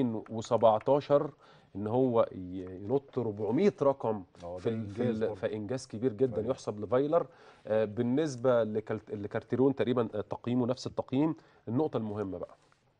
217 ان هو ي- ينط 400 رقم آه، في ده ال- في إنجاز ال- برضه. فانجاز كبير جدا أيوة. يحسب لفايلر آه، بالنسبه لكالت- لكارتيرون تقريبا آه، تقييمه نفس التقييم النقطه المهمه بقى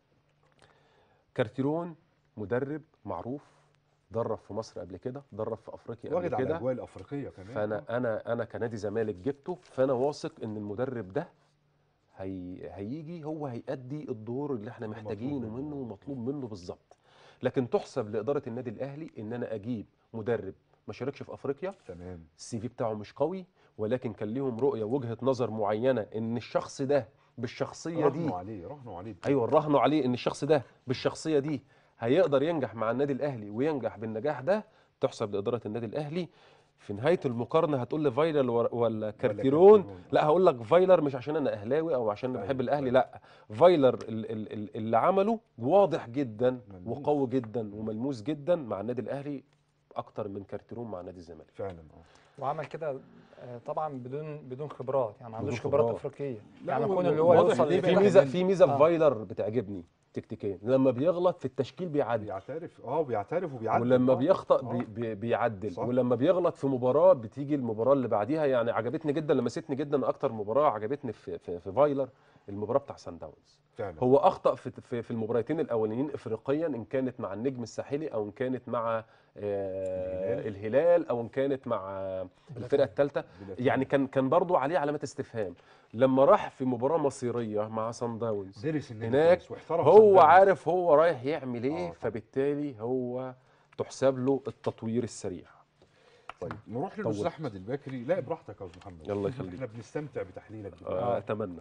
كارتيرون مدرب معروف درب في مصر قبل كده درب في افريقيا واخد قبل على كده الاجواء الافريقيه كمان فانا انا انا كنادي زمالك جبته فانا واثق ان المدرب ده هي هيجي هو هيأدي الدور اللي احنا المطلوب محتاجينه منه. منه ومطلوب منه بالظبط لكن تحسب لاداره النادي الاهلي ان انا اجيب مدرب ما شاركش في افريقيا تمام السي في بتاعه مش قوي ولكن كان ليهم رؤيه وجهه نظر معينه ان الشخص ده بالشخصيه دي رهنوا عليه رهنوا عليه ايوه راهنوا عليه ان الشخص ده بالشخصيه دي هيقدر ينجح مع النادي الاهلي وينجح بالنجاح ده تحسب لاداره النادي الاهلي في نهايه المقارنه هتقول لي فايلر ولا- ولا كارتيرون كارتيرون. لا هقول لك فايلر مش عشان انا اهلاوي او عشان انا أيوة، بحب الاهلي أيوة. لا فايلر ال- ال- ال- اللي عمله واضح جدا ملموس. وقوي جدا وملموس جدا مع النادي الاهلي اكتر من كارتيرون مع نادي الزمالك فعلا اه وعمل كده آه، طبعا بدون بدون خبرات يعني ما عندوش بدون خبرات خبرات. افريقيه لا، يعني هو كون اللي هو واضح يوصل ليه في بقى لكده ميزه كمان. في ميزه في آه. فايلر بتعجبني تكتيكيا لما بيغلط في التشكيل بيعدي بيعترف اه بيعترف وبيعدل ولما آه. بيخطأ آه. بي بي بيعدل صح. ولما بيغلط في مباراة بتيجي المباراة اللي بعديها يعني عجبتني جدا لمستني جدا اكتر مباراة عجبتني في في, في فايلر المباراة بتاع سان داونز فعلا هو اخطأ في في, في المباراتين الاولانيين افريقيا ان كانت مع النجم الساحلي او ان كانت مع آه الهلال. الهلال او ان كانت مع آه، الفرقة الثالثة بلا يعني كان كان برضه عليه علامات استفهام لما راح في مباراة مصيرية مع سان داونز درس النادي هناك كويس واحترف هو صدقني. عارف هو رايح يعمل ايه آه. فبالتالي هو تحسب له التطوير السريع طيب نروح للاستاذ طول. احمد البكري لا براحتك يا استاذ محمد يلا يخليك. احنا بنستمتع بتحليلك آه، دلوقتي. اتمنى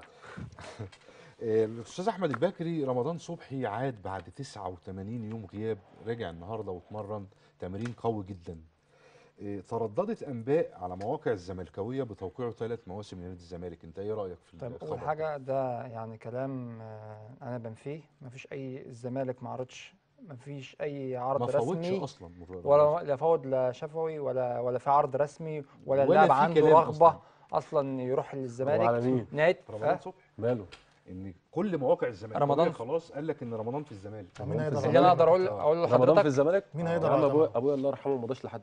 آه، الاستاذ احمد البكري رمضان صبحي عاد بعد 89 يوم غياب رجع النهارده واتمرن تمرين قوي جدا آه، ترددت انباء على مواقع الزملكاويه بتوقيعه ثلاث مواسم لنادي الزمالك انت ايه رايك في طيب الخبر اول ده؟ حاجه ده يعني كلام آه، انا بنفيه ما فيش اي الزمالك ما عرضش ما فيش اي عرض ما فوتش رسمي اصلا مر- ولا لا فوض لا شفوي ولا ولا في عرض رسمي ولا ولا اللاعب في عنده كلام رغبه أصلاً. اصلا يروح وعلى للزمالك مين؟ نهايه رمضان آه، صبحي ماله ان كل مواقع الزمالكاويه رمضان- خلاص قال لك ان رمضان في الزمالك طب مين هيقدر اللي انا اقدر اقول آه. اقول رمضان في لحضرتك الزمالك مين آه. هيقدر يا عم ابويا يعتمد؟ ابويا الله يرحمه ما مضاش لحد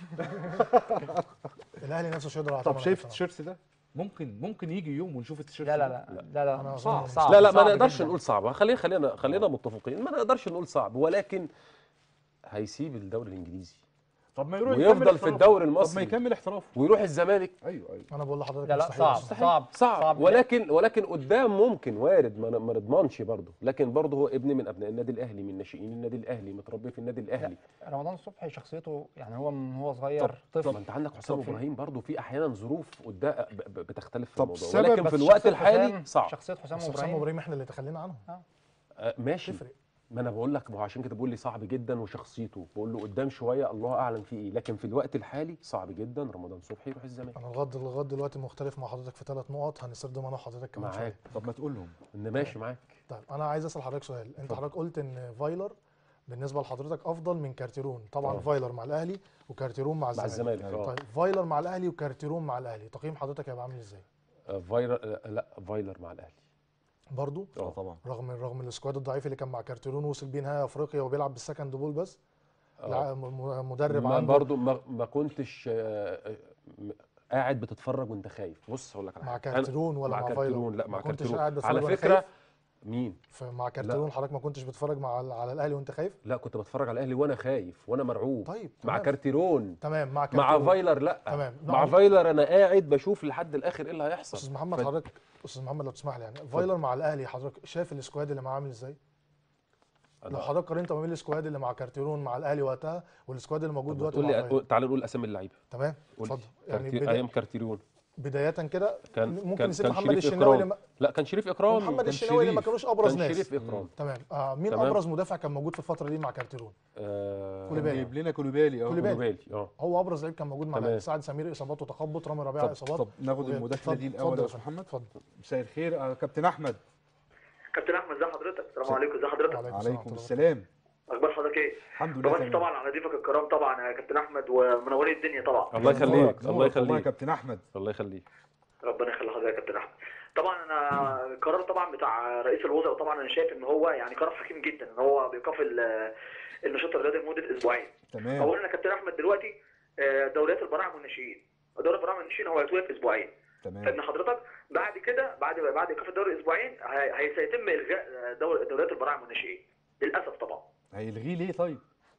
الاهلي نفسه مش هيقدر طب يعتمد شايف على التيشيرت ده ممكن ممكن يجي يوم ونشوف التيشيرت لا لا ده؟ لا لا لا أنا صعب أظن- صعب لا لا ما صعب نقدرش جداً. نقول صعب خلينا خلينا خلينا متفقين ما نقدرش نقول صعب ولكن هيسيب الدوري الانجليزي طب ما يروح ويفضل يكمل في احترافه. الدوري طب ما المصري. يكمل احترافه ويروح الزمالك ايوه ايوه انا بقول لحضرتك لا لا مستحيل صعب مستحيل. صعب صعب, صعب ولكن ولكن قدام ممكن وارد ما ما نضمنش برضه لكن برضه هو ابن من ابناء النادي الاهلي من ناشئين النادي الاهلي متربي في النادي الاهلي رمضان صبحي شخصيته يعني هو من هو صغير طب طفل ما انت عندك حسام طب في- ابراهيم برضه في احيانا ظروف قدام ب- ب- بتختلف في طب الموضوع سبب ولكن بس في الوقت شخصية الحالي حسام- صعب شخصيه حسام بس حسام ابراهيم ابراهيم احنا اللي تخلينا عنهم آه، ماشي تفرق ما انا بقول لك ما هو عشان كده بقول لي صعب جدا وشخصيته بقول له قدام شويه الله اعلم في ايه لكن في الوقت الحالي صعب جدا رمضان صبحي يروح الزمالك انا لغايه لغايه دلوقتي مختلف مع حضرتك في ثلاث نقط هنستخدم انا وحضرتك كمان معاك شويه طب ما تقول لهم ان ماشي معاك طيب انا عايز اسال حضرتك سؤال انت اتفضل. حضرتك قلت ان فايلر بالنسبه لحضرتك افضل من كارتيرون طبعا آه. فايلر مع الاهلي وكارتيرون مع مع الزمالك الزمالك اه طيب فايلر مع الاهلي وكارتيرون مع الاهلي تقييم حضرتك هيبقى عامل ازاي آه، فايلر آه، لا فايلر مع الاهلي برضو اه طبعا رغم رغم السكواد الضعيف اللي كان مع كارتيرون وصل بيه نهائي افريقيا وبيلعب بالسكند بول بس آه. لع- م- م- مدرب ما عنده برضو ما, ما كنتش آه، آه، م- قاعد بتتفرج وانت خايف بص هقول لك على مع حاجة. أنا- كارتيرون ولا مع, فايلر كارتيرون لا ما مع كنتش كارتيرون قاعد بتفرج على وأنا فكره خايف؟ مين فمع كارتيرون حضرتك ما كنتش بتتفرج مع على الاهلي وانت خايف لا كنت بتفرج على الاهلي وانا خايف وانا مرعوب طيب مع تمام. كارتيرون تمام مع مع كارتيرون فايلر لا تمام. مع نعم. فايلر انا قاعد بشوف لحد الاخر ايه اللي هيحصل استاذ محمد ف- حضرتك استاذ محمد لو تسمح لي يعني فايلر مع الاهلي حضرتك شايف السكواد اللي معاه عامل ازاي لو أنا- حضرتك قارنت ما بين السكواد اللي مع كارتيرون مع الاهلي وقتها والسكواد اللي موجود طب دلوقتي تقول مع لي فايلر تعال نقول اسامي اللعيبه تمام قول لي. اتفضل يعني كارتي- بدا... ايام كارتيرون بدايه كده كان ممكن كان نسيب كان محمد شريف الشناوي إكرامي. لما لا كان شريف اكرامي محمد كان الشناوي اللي ما شريف. كانوش ابرز كان ناس شريف اكرامي تمام آه مين تمام. ابرز مدافع كان موجود في الفتره دي مع كارتيرون آه، كوليبالي. جايب لنا كوليبالي اه كوليبالي. كوليبالي اه هو ابرز لعيب كان موجود مع تمام. الاهلي سعد سمير اصابات وتخبط رامي ربيعه طب, اصابات طب ناخد وغيره. المداخله اتفضل- دي اتفضل الاول يا يا استاذ فندم. محمد اتفضل مساء الخير آه، كابتن احمد كابتن احمد ازي حضرتك السلام عليكم ازي حضرتك وعليكم السلام عليكم ورحمة الله السلام اخبار حضرتك ايه الحمد لله طبعا تمام طبعا على ضيفك الكرام طبعا يا كابتن احمد ومنورين الدنيا طبعا الله نورك، يخليك نورك الله والله يا يخليك كابتن احمد الله يخليك ربنا يخلي حضرتك يا كابتن احمد طبعا انا القرار طبعا بتاع رئيس الوزراء طبعا انا شايف ان هو يعني قرار حكيم جدا ان هو بايقاف ال- النشاط الرياضي لمده اسبوعين تمام اولا يا كابتن احمد دلوقتي آه، دوريات البراعم والناشئين دوري البراعم والناشئين هو هيتوقف اسبوعين تمام فان حضرتك بعد كده بعد بعد ايقاف الدوري اسبوعين هي- هي- سيتم الغاء دور- دوريات البراعم والناشئين للاسف طبعا هيلغيه ليه طيب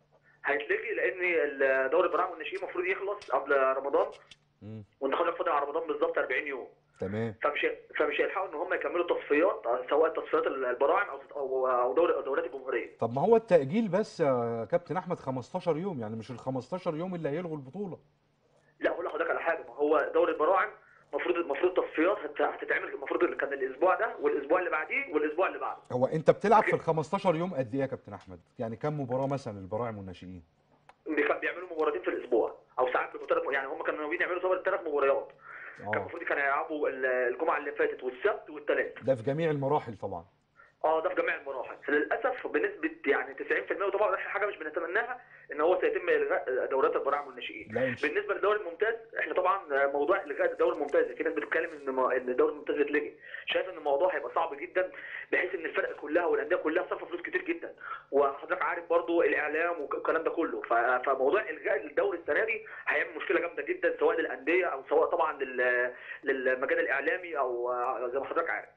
هيتلغي لان دوري البراعم والناشئين المفروض يخلص قبل رمضان مم. وانت حضرتك فاضل على رمضان بالظبط 40 يوم تمام فمش فمش هيلحقوا ان هم يكملوا تصفيات سواء تصفيات البراعم او او أو دوري دوريات الجمهوريه طب ما هو التأجيل بس يا كابتن احمد 15 يوم يعني مش ال 15 يوم اللي هيلغوا البطولة لا اقول لحضرتك على حاجه ما هو دوري البراعم المفروض المفروض تصفيات هت- هتتعمل المفروض اللي كان الاسبوع ده والاسبوع اللي بعديه والاسبوع اللي بعده هو انت بتلعب في ال 15 يوم قد ايه يا كابتن احمد يعني كم مباراة مثلا للبراعم والناشئين اللي كان بيعملوا مباراتين في الاسبوع او ساعات بيبقوا ثلاث يعني هم كانوا ناويين يعملوا سوا ثلاث مباريات كان اه المفروض كانوا يلعبوا ال- الجمعه اللي فاتت والسبت والثلاث ده في جميع المراحل طبعا اه ده في جميع المراحل للاسف بنسبه يعني 90% وطبعا احنا حاجه مش بنتمناها ان هو سيتم الغاء دورات البراعم والناشئين لا إن شاء- بالنسبه للدوري الممتاز احنا طبعا موضوع الغاء الدوري الممتاز في ناس بتتكلم ان ما- ان الدوري الممتاز يتلغي شايف ان الموضوع هيبقى صعب جدا بحيث ان الفرق كلها والانديه كلها صرفوا فلوس كتير جدا وحضرتك عارف برضو الاعلام والكلام ده كله ف- فموضوع الغاء الدوري السنه دي هيعمل مشكله جامده جدا سواء للانديه او سواء طبعا لل- للمجال الاعلامي او آه، زي ما حضرتك عارف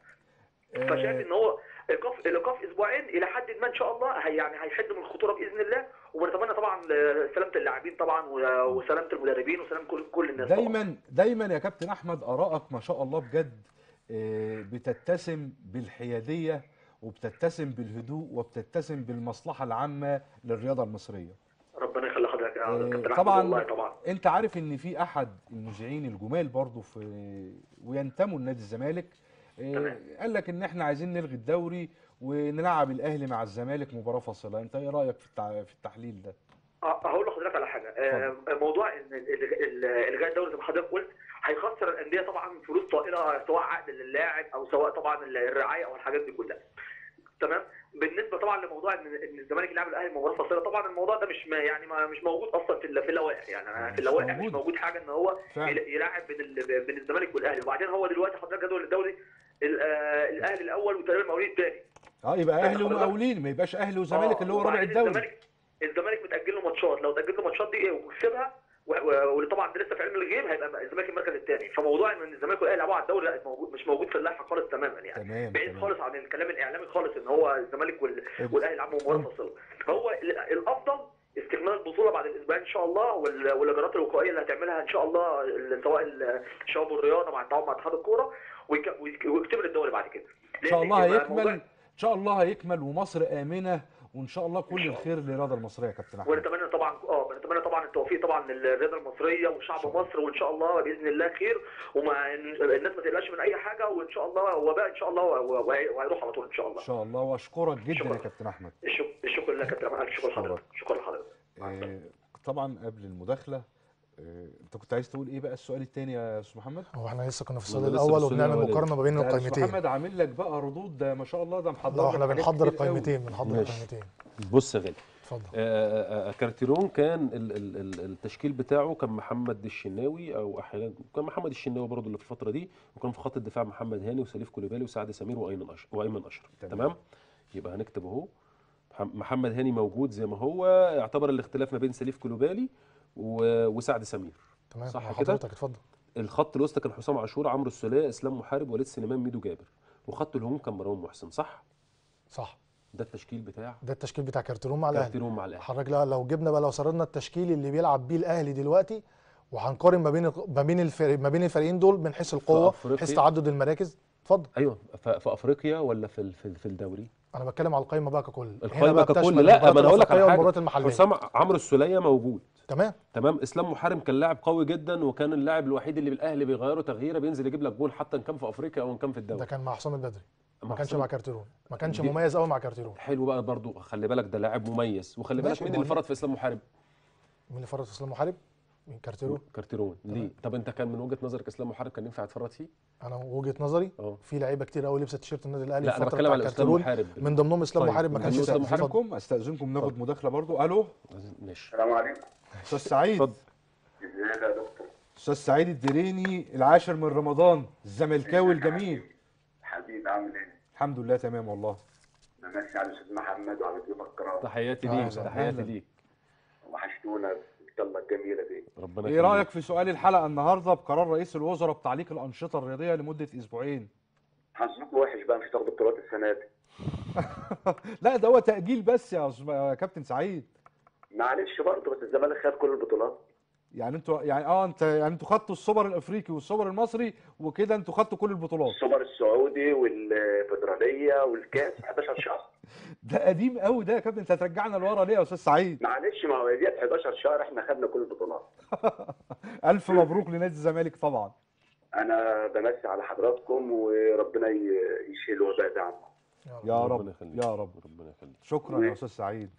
فشايف ان هو ايقاف الايقاف اسبوعين الى حد ما ان شاء الله هي يعني هيحد من الخطوره باذن الله ونتمنى طبعا سلامه اللاعبين طبعا و- وسلامه المدربين وسلامه كل كل الناس طبعا. دايما دايما يا كابتن احمد ارائك ما شاء الله بجد آه، بتتسم بالحياديه وبتتسم بالهدوء وبتتسم بالمصلحه العامه للرياضه المصريه ربنا يخلي حضرتك يا آه، كابتن أحمد طبعا والله طبعا انت عارف ان في احد المذيعين الجمال برضو في وينتموا لنادي الزمالك آه، تمام. قال لك ان احنا عايزين نلغي الدوري ونلعب الاهلي مع الزمالك مباراه فاصله انت ايه رايك في التع- في التحليل ده أه، هقول لحضرتك على حاجه آه، موضوع ان ال- ال- الغاء الدوري زي ما حضرتك قلت هيخسر الانديه طبعا فلوس طائله سواء عقد للاعب او سواء طبعا الرعايه او الحاجات دي كلها تمام بالنسبه طبعا لموضوع ان ان الزمالك يلعب الاهلي مباراه فاصله طبعا الموضوع ده مش ما يعني ما مش موجود اصلا في ال- في اللوائح يعني أنا مش في اللوائح مش موجود. موجود حاجه ان هو فعلا. يل- يلاعب بين ال- بين الزمالك والاهلي وبعدين هو دلوقتي حضرتك جدول الدوري ال- آه، الاهلي الاول وتقريبا المقاولين الثاني اه يبقى اهلي حضرتك- ومقاولين ما يبقاش اهلي وزمالك آه، اللي هو رابع وبعدين الدوري الزمالك الزمالك متاجل له ماتشات لو تاجل له ماتشات دي وكسبها و- و- واللي طبعا ده لسه في علم الغيب هيبقى الزمالك المركز الثاني فموضوع ان الزمالك والاهلي يلعبوا على الدوري لا موجود مش موجود في اللائحه خالص تماما يعني تمام بعيد تمام خالص عن الكلام الاعلامي خالص ان هو الزمالك وال- والاهلي يلعبوا مباراه فاصله هو ال- الافضل استكمال البطوله بعد الاسبوعين ان شاء الله وال- والاجراءات الوقائيه اللي هتعملها ان شاء الله ال- سواء ال- الشباب والرياضه مع التعاون مع اتحاد الكوره ويك- ويك- ويكتمل الدوري بعد كده ان شاء لأن الله يبقى هيكمل موضوع- ان شاء الله هيكمل ومصر امنه وان شاء الله كل الخير للرياضه المصريه يا كابتن احمد ونتمنى طبعا اه نتمنى طبعا التوفيق طبعا للرياضه المصريه وشعب مصر وان شاء الله باذن الله خير وما الناس ما تقلقش من اي حاجه وان شاء الله وباء ان شاء الله وه- وهي- وهيروح على طول ان شاء الله ان شاء الله واشكرك جدا شكراً. يا كابتن احمد الشكر الشكر لك يا كابتن أحمد. الف شكر لحضرتك شكرا لحضرتك آه، طبعا قبل المداخله آه، انت كنت عايز تقول ايه بقى السؤال الثاني يا استاذ محمد هو احنا لسه كنا في ما السؤال أنا لسه في الاول السؤال وبنعمل الأولاني. مقارنه ما بين ده استاذ القائمتين محمد عامل لك بقى ردود ده ما شاء الله ده محضر اه لك احنا حاجات بنحضر كتير قوي. القائمتين بنحضر ماشي. القائمتين بص يا غالي اتفضل آه، آه، كارتيرون كان ال- ال- ال- التشكيل بتاعه كان محمد الشناوي او احيانا كان محمد الشناوي برضه اللي في الفتره دي وكان في خط الدفاع محمد هاني وسليف كوليبالي وسعد سمير وايمن اشرف وايمن اشرف تمام. تمام يبقى هنكتب اهو مح- محمد هاني موجود زي ما هو يعتبر الاختلاف ما بين سليف كوليبالي و- وسعد سمير تمام صح مع كده؟ حضرتك اتفضل الخط الوسط كان حسام عاشور عمرو السوليه اسلام محارب وليد سليمان ميدو جابر وخط الهجوم كان مروان محسن صح صح ده التشكيل بتاع ده التشكيل بتاع كارتيرون مع الاهلي كارتيرون مع الاهلي حضرتك لا لو جبنا بقى لو سردنا التشكيل اللي بيلعب بيه الاهلي دلوقتي وهنقارن ما بين ما بين الفريق ما بين الفريقين دول من حيث القوه أفريقيا. حيث تعدد المراكز اتفضل ايوه ف- في افريقيا ولا في ال- في في الدوري انا بتكلم على القائمه بقى ككل هنا القائمه بقى ككل بتشمل لا المباريات ما انا هقول لك الأفريقية على حاجه والمباريات المحليه حسام عمرو السوليه موجود تمام تمام اسلام محارم كان لاعب قوي جدا وكان اللاعب الوحيد اللي بالاهلي بيغيره تغييره بينزل يجيب لك جول حتى ان كان في افريقيا او ان كان في الدوري ده كان مع حسام البدري ما مع كانش حسام- مع كارتيرون ما كانش دي- مميز قوي مع كارتيرون حلو بقى برضو خلي بالك ده لاعب مميز وخلي بالك ماشي، مين ما اللي هو فرط في اسلام محارب مين اللي فرط في اسلام محارب مين كارتيرون كارتيرون ليه طب انت كان من وجهه نظرك اسلام محارب كان ينفع يتفرط فيه انا وجهه نظري اه في لعيبه كتير قوي لبست تيشيرت النادي الاهلي لا انا الفترة بتكلم بتاع على اسلام كارتيرون. محارب من ضمنهم اسلام طيب، محارب ما من كانش ضمن إسلام اتفضل. استاذنكم استاذنكم ناخد مداخله برضو الو ماشي السلام عليكم استاذ سعيد اتفضل ازيك يا دكتور استاذ سعيد الدريني العاشر من رمضان الزملكاوي الجميل حبيبي عامل ايه؟ الحمد لله تمام والله بمسي على الاستاذ محمد وعلى ضيوف الكرام تحياتي آه، ليك أهلا. تحياتي ليك وحشتونا يلا الجميله دي ربنا ايه يخليك. رايك في سؤال الحلقه النهارده بقرار رئيس الوزراء بتعليق الانشطه الرياضيه لمده اسبوعين حظكم وحش بقى مش هتاخدوا بطولات السنه دي لا ده هو تاجيل بس يا أستاذ- يا كابتن سعيد معلش برضه بس الزمالك خد كل البطولات يعني انتوا يعني اه انت يعني انتوا خدتوا السوبر الافريقي والسوبر المصري وكده انتوا خدتوا كل البطولات السوبر السعودي والفدراليه والكاس 11 شهر ده قديم قوي ده يا كابتن انت هترجعنا لورا ليه يا استاذ سعيد معلش ما هو ديت 11 شهر احنا خدنا كل البطولات الف مبروك لنادي الزمالك طبعا انا بمسي على حضراتكم وربنا ي- يشيل الوباء ده عنكم يا ربنا رب يخليك. يا رب ربنا يخليك شكرا يا استاذ سعيد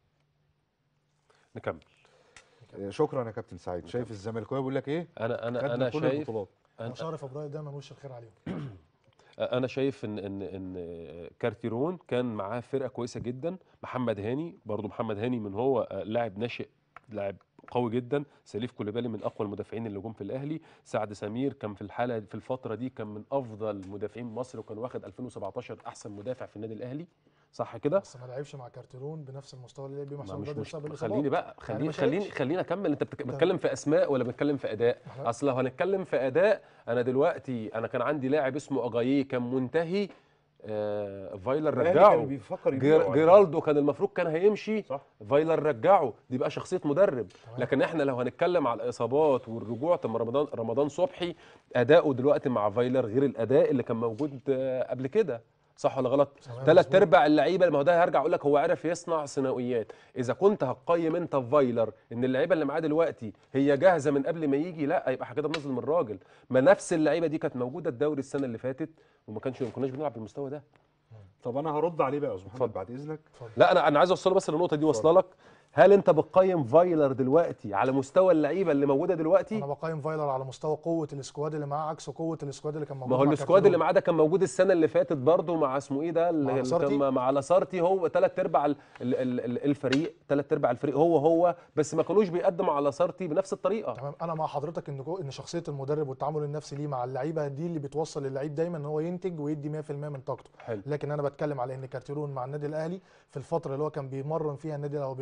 نكمل آه، شكرا يا كابتن سعيد شايف الزملكاوي بيقول لك ايه انا انا خدنا انا كل شايف البطولات هو شهر فبراير دايما وش الخير عليهم انا شايف ان ان ان كارتيرون كان معاه فرقه كويسه جدا محمد هاني برضو محمد هاني من هو لاعب ناشئ لاعب قوي جدا سليف كوليبالي من اقوى المدافعين اللي جم في الاهلي سعد سمير كان في الحاله في الفتره دي كان من افضل مدافعين مصر وكان واخد 2017 احسن مدافع في النادي الاهلي صح كده بس ما لعبش مع كارتيرون بنفس المستوى اللي لعب بيه مع ما حسام مش البدري مش بسبب الإصابات. خليني بقى يعني خليني ما خليني شاركش. خليني اكمل انت بتك- بتتكلم في اسماء ولا بتتكلم في اداء إحنا- اصل لو هنتكلم في اداء انا دلوقتي انا كان عندي لاعب اسمه اجاييه كان منتهي آه فايلر الأهلي رجعه كان بيفكر جير- يبيعه على جيرالدو كان المفروض كان هيمشي صح. فايلر رجعه دي بقى شخصيه مدرب لكن احنا لو هنتكلم على الاصابات والرجوع طب ما رمضان رمضان صبحي اداؤه دلوقتي مع فايلر غير الاداء اللي كان موجود آه، قبل كده صح ولا غلط تمام، ثلاث مظبوط. ارباع اللعيبه ما هو ده هرجع اقول لك هو عرف يصنع ثانويات اذا كنت هتقيم انت في فايلر ان اللعيبه اللي معاه دلوقتي هي جاهزه من قبل ما يجي لا يبقى احنا كده بنظلم الراجل ما نفس اللعيبه دي كانت موجوده الدوري السنه اللي فاتت وما كانش ما كناش بنلعب بالمستوى ده طب انا هرد عليه بقى يا استاذ محمد اتفضل. بعد اذنك لا انا انا عايز اوصله بس للنقطه دي واصله لك هل انت بتقيم فايلر دلوقتي على مستوى اللعيبه اللي موجوده دلوقتي انا بقيم فايلر على مستوى قوه السكواد اللي معاه عكس قوه السكواد اللي كان موجود ما هو مع السكواد كارتيرون. اللي معاه ده كان موجود السنه اللي فاتت برضه مع اسمه ايه ده اللي مع اللي لاسارتي؟ كان مع لاسارتي هو ثلاث ارباع ال- ال- ال- ال- الفريق ثلاث ارباع الفريق هو هو بس ما كانوش بيقدموا على لاسارتي بنفس الطريقه تمام انا مع حضرتك ان جو- ان شخصيه المدرب والتعامل النفسي ليه مع اللعيبه دي اللي بتوصل للعيب دايما ان هو ينتج ويدي 100% من طاقته حلو لكن انا بتكلم على ان كارتيرون مع النادي الاهلي في الفتره اللي هو كان بيمرن فيها النادي او بيقوم بها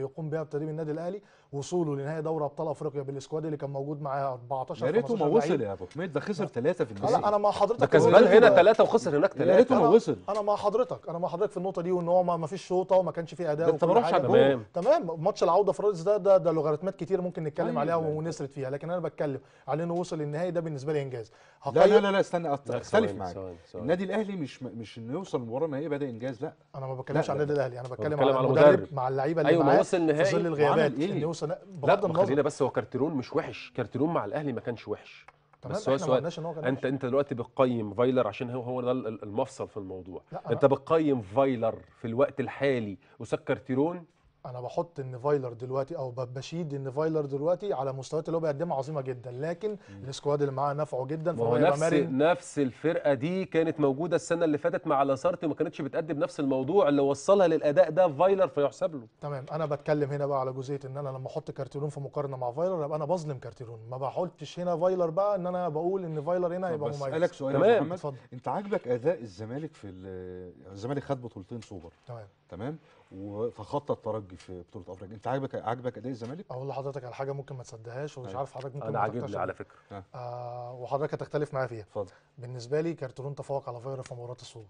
بيها بتدريب النادي الاهلي وصوله لنهائي دوري ابطال افريقيا بالسكواد اللي كان موجود معاه 14 يا ريته ما 15 وصل لعيب. يا ابو حميد ده خسر ثلاثه في لا النهائي لا انا مع حضرتك ده في النقطة كسبان دي. هنا ثلاثه وخسر هناك يا ريته ثلاثه ما أنا- وصل انا مع حضرتك انا مع حضرتك في النقطه دي وان هو ما ما فيش شوطه وما كانش فيه اداء ده أنت ما وكل روحش حاجة. على تمام. تمام ماتش العوده في رادس ده ده ده لوغاريتمات كتير ممكن نتكلم أيوة. عليها ونسرد فيها لكن انا بتكلم على انه وصل للنهائي ده بالنسبه لي انجاز لا لا هقيم لا لا استنى أت- لا، اختلف ثواني، معاك ثواني، ثواني. النادي الاهلي مش مش انه يوصل المباراه النهائيه بدا انجاز لا انا ما بتكلمش لا، عن لا، النادي الاهلي انا بتكلم بتكلم على على المدرب مدرب. مع اللعيبه اللي أيوة، ما معاه وصل في نهائي ظل الغيابات وعمل إيه؟ ان يوصل لا بغض ما النظر خلينا بس هو كارتيرون مش وحش كارتيرون مع الاهلي ما كانش وحش تمام بس هو احنا ما سؤال قلناش ان هو كان انت انت دلوقتي بتقيم فايلر عشان هو هو ده ال- المفصل في الموضوع لا، أنا- انت بتقيم فايلر في الوقت الحالي قصاد كارتيرون انا بحط ان فايلر دلوقتي او ب- بشيد ان فايلر دلوقتي على مستويات اللي هو بيقدمها عظيمه جدا لكن السكواد اللي معاه نفعه جدا ما فهو هو يبقى نفس مرن نفس الفرقه دي كانت موجوده السنه اللي فاتت مع لاسارتي وما كانتش بتقدم نفس الموضوع اللي وصلها للاداء ده فايلر فيحسب له تمام انا بتكلم هنا بقى على جزئيه ان انا لما احط كارتيرون في مقارنه مع فايلر يبقى انا بظلم كارتيرون ما بحطش هنا فايلر بقى ان انا بقول ان فايلر هنا طب يبقى بسالك مميز سؤال يا تمام، أبو محمد اتفضل. انت عاجبك اداء الزمالك في ال- الزمالك خد بطولتين سوبر تمام تمام وتخطى الترجي في بطوله افريقيا انت عاجبك عاجبك اداء الزمالك اقول لحضرتك على حاجه ممكن ما تصدقهاش ومش أيوة. عارف حضرتك ممكن انا ما عاجبني تقتنعش على بيها. فكره آه وحضرتك هتختلف معايا فيها اتفضل بالنسبه لي كارتيرون تفوق على فايلر في مباراه السوبر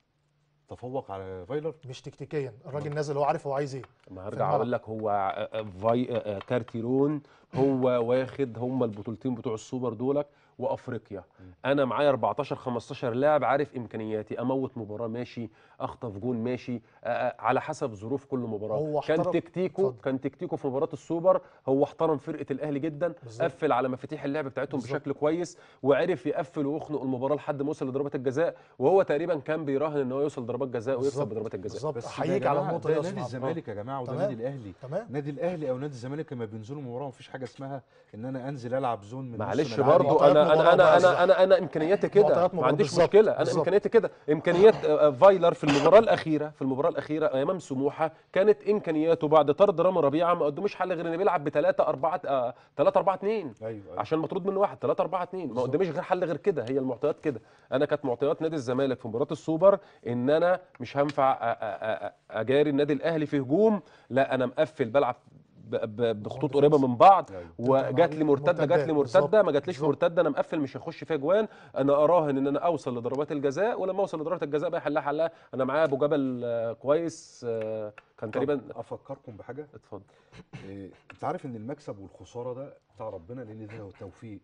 تفوق على فايلر مش تكتيكيا الراجل نازل هو عارف هو عايز ايه ما في هرجع الملعب. اقول لك هو آه، آه، فاي آه، آه، كارتيرون هو واخد هم البطولتين بتوع السوبر دولك وافريقيا انا معايا 14 15 لاعب عارف امكانياتي اموت مباراه ماشي اخطف جون ماشي آه، آه، على حسب ظروف كل مباراه هو كان احترم- تكتيكه اتفضل. كان تكتيكه في مباراه السوبر هو احترم فرقه الاهلي جدا بالظبط. قفل على مفاتيح اللعب بتاعتهم بالظبط. بشكل كويس وعرف يقفل ويخنق المباراه لحد ما وصل لضربات الجزاء وهو تقريبا كان بيراهن ان هو يوصل ضربات جزاء ويكسب بالظبط. بضربات الجزاء بالظبط بس ده يا احييك على جماعة النقطه ده دي يا نادي أستاذ الزمالك يا جماعه وده تمام. نادي الاهلي تمام نادي الاهلي او نادي الزمالك لما بينزلوا مباراه مفيش حاجه اسمها ان انا انزل العب زون من نص معلش ملعبي. برضو معطيات انا مباراة انا انا بقى. انا انا, أنا امكانياتي كده معطيات ما مباراة عنديش بالظبط. مشكله انا بالظبط. امكانياتي كده امكانيات آه، آه، فايلر في المباراه الاخيره في المباراه الاخيره امام سموحه كانت امكانياته بعد طرد رامي ربيعه ما قدموش حل غير انه بيلعب ب 3 4 3 4 2 ايوه ايوه عشان مطرود منه واحد 3 4 2 ما قداميش غير حل غير كده هي المعطيات كده انا كانت معطيات نادي الزمالك في مباراه السوبر ان انا مش هينفع أ- أ- أ- اجاري النادي الاهلي في هجوم لا انا مقفل بلعب ب- ب- بخطوط قريبه من بعض أيوة. وجات لي مرتده جات لي مرتدات، مرتده ما جاتليش بالظبط. مرتده انا مقفل مش هخش فيها جوان انا اراهن ان انا اوصل لضربات الجزاء ولما اوصل لضربات الجزاء بقى يحلها حلها انا معايا ابو جبل آه، كويس آه، كان طب تقريبا افكركم بحاجه اتفضل إيه، انت عارف ان المكسب والخساره ده بتاع ربنا لان ده هو التوفيق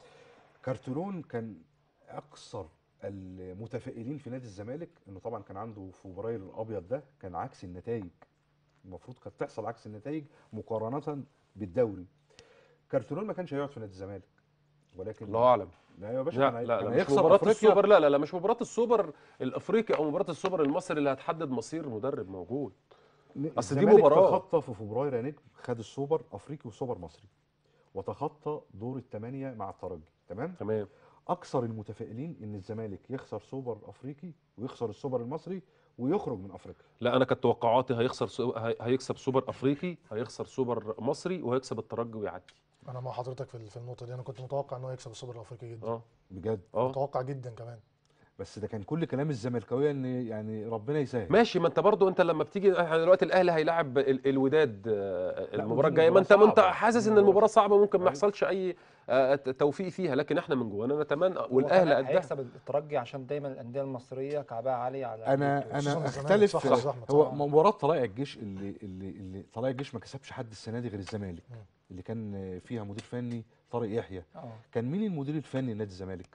كارترون كان اكثر المتفائلين في نادي الزمالك انه طبعا كان عنده فبراير الابيض ده كان عكس النتائج المفروض كانت تحصل عكس النتائج مقارنه بالدوري كارترون ما كانش هيقعد في نادي الزمالك ولكن الله اعلم لا يا باشا لا كان هي- لا, كان لا مش هيخسر مباراة افريقيا السوبر لا لا لا مش مباراة السوبر الافريقي او مباراة السوبر المصري اللي هتحدد مصير مدرب موجود أصل دي الزمالك مباراة. تخطى في فبراير يا نجم خد السوبر افريقي وسوبر مصري وتخطى دور الثمانيه مع الترجي تمام تمام اكثر المتفائلين ان الزمالك يخسر سوبر افريقي ويخسر السوبر المصري ويخرج من افريقيا لا انا كانت توقعاتي هيخسر سو... هي- هيكسب سوبر افريقي هيخسر سوبر مصري وهيكسب الترجي ويعدي انا مع حضرتك في في النقطه دي انا كنت متوقع ان هو يكسب السوبر الافريقي جدا اه بجد اه متوقع جدا كمان بس ده كان كل كلام الزملكاويه ان يعني ربنا يسهل ماشي ما انت برضو انت لما بتيجي احنا دلوقتي الاهلي هيلاعب ال- الوداد آه، لا، المباراه ودي الجايه ما انت مباراة ما انت صعبة. حاسس دي ان مباراة المباراه صعبه ممكن ما أيوة. يحصلش اي آه، توفيق فيها لكن احنا من جوانا نتمنى هو والاهلي كمان قدها هيكسب الترجي عشان دايما الانديه المصريه كعبها عالي على انا البطولة. خصوصاً انا الزمالك، اختلف صح في- يا أستاذ أحمد، هو صح. مباراه طلائع الجيش اللي اللي اللي طلائع الجيش ما كسبش حد السنه دي غير الزمالك مم. اللي كان فيها مدير فني طارق يحيى اه كان مين المدير الفني لنادي الزمالك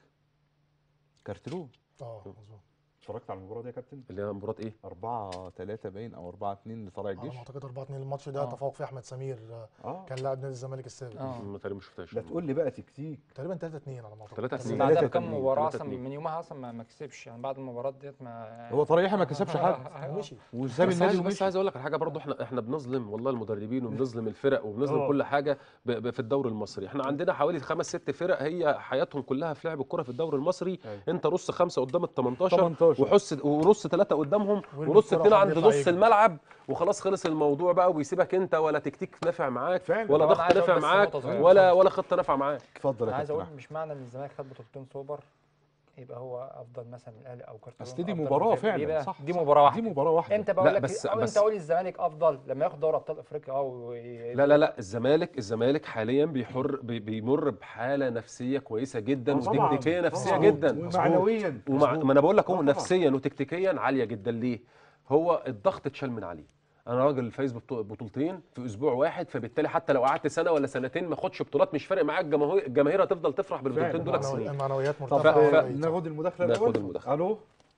كارتلون اه مظبوط اتفرجت على المباراه دي يا كابتن اللي هي مباراه ايه 4 3 باين او 4 2 لطلائع على الجيش ما اعتقد 4 2 الماتش ده آه. تفوق فيه احمد سمير آه، اه كان لاعب نادي الزمالك السابق اه ما تقريبا ما شفتهاش لا تقول لي بقى تكتيك تقريبا 3 2 على ما اعتقد 3 بس 2 بعدها تلاتة بكام اتنين، مباراه تلاتة اصلا اتنين. من يومها اصلا ما ما كسبش يعني بعد المباراه ديت ما هو طارق يحيى ما كسبش حد مشي وساب بس النادي عايز بس ومشي عايز اقول لك على حاجه برضو احنا احنا بنظلم والله المدربين وبنظلم الفرق وبنظلم آه. كل حاجه ب- ب- في الدوري المصري احنا عندنا حوالي خمس ست فرق هي حياتهم كلها في لعب الكره في الدوري المصري أيوة. انت رص خمسه قدام ال 18 18. وحس ورص ثلاثه قدامهم وارمي ورص الكرة اثنين وحد عند يطلع نص يجري. الملعب وخلاص خلص الموضوع بقى وبيسيبك انت ولا تكتيك نافع معاك فعلا. ولا طب أنا ضغط عايز أقول نافع بس معاك نقطة صغيرة. ولا ولا خطه نافعه معاك اتفضل انا يا عايز كابتن اقول أحمد. مش معنى ان الزمالك خد بطولتين سوبر يبقى هو افضل مثلا من الاهلي او كارتون اصل دي أفضل من مباراه الزمالك. فعلا ليه بقى؟ صح دي صح. مباراه واحده دي مباراه واحده امتى بقول لا، لك بس- او بس- انت قول الزمالك افضل لما ياخد دوري ابطال افريقيا اه وي- لا لا لا الزمالك الزمالك حاليا بيحر بي- بيمر بحاله نفسيه كويسه جدا آه طبعاً، وتكتيكيه نفسيه طبعاً. جدا ومعنويا ومع ما انا بقول لك آه هو طبعاً. نفسيا وتكتيكيا عاليه جدا ليه؟ هو الضغط اتشال من عليه انا راجل فايز ببطو- بطولتين في اسبوع واحد فبالتالي حتى لو قعدت سنه ولا سنتين ما اخدش بطولات مش فارق معاك الجماهير الجماهير هتفضل تفرح بالبطولتين دول المعنوي- سنين المعنويات طب مرتفعه آه، وبعيدة. ناخد المداخله ناخد الاول المداخلة. الو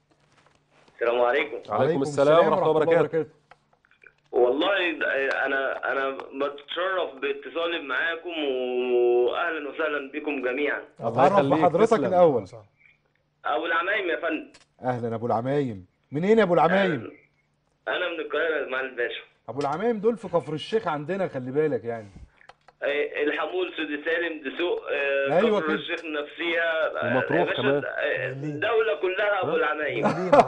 السلام عليكم عليكم السلام ورحمه الله وبركاته والله ده- انا انا بتشرف باتصالي معاكم واهلا وسهلا بكم جميعا الله اتعرف يخليك، بحضرتك تسلم. الاول ابو العمايم يا فندم اهلا ابو العمايم منين يا ابو العمايم انا من القاهره يا اسماعيل باشا ابو العمايم دول في كفر الشيخ عندنا خلي بالك يعني آه، الحمول سيدي سالم دسوق آه، أيوة كفر كده. الشيخ نفسها آه، ومطروح يا باشا، كمان. آه، الدوله كلها ابو العمايم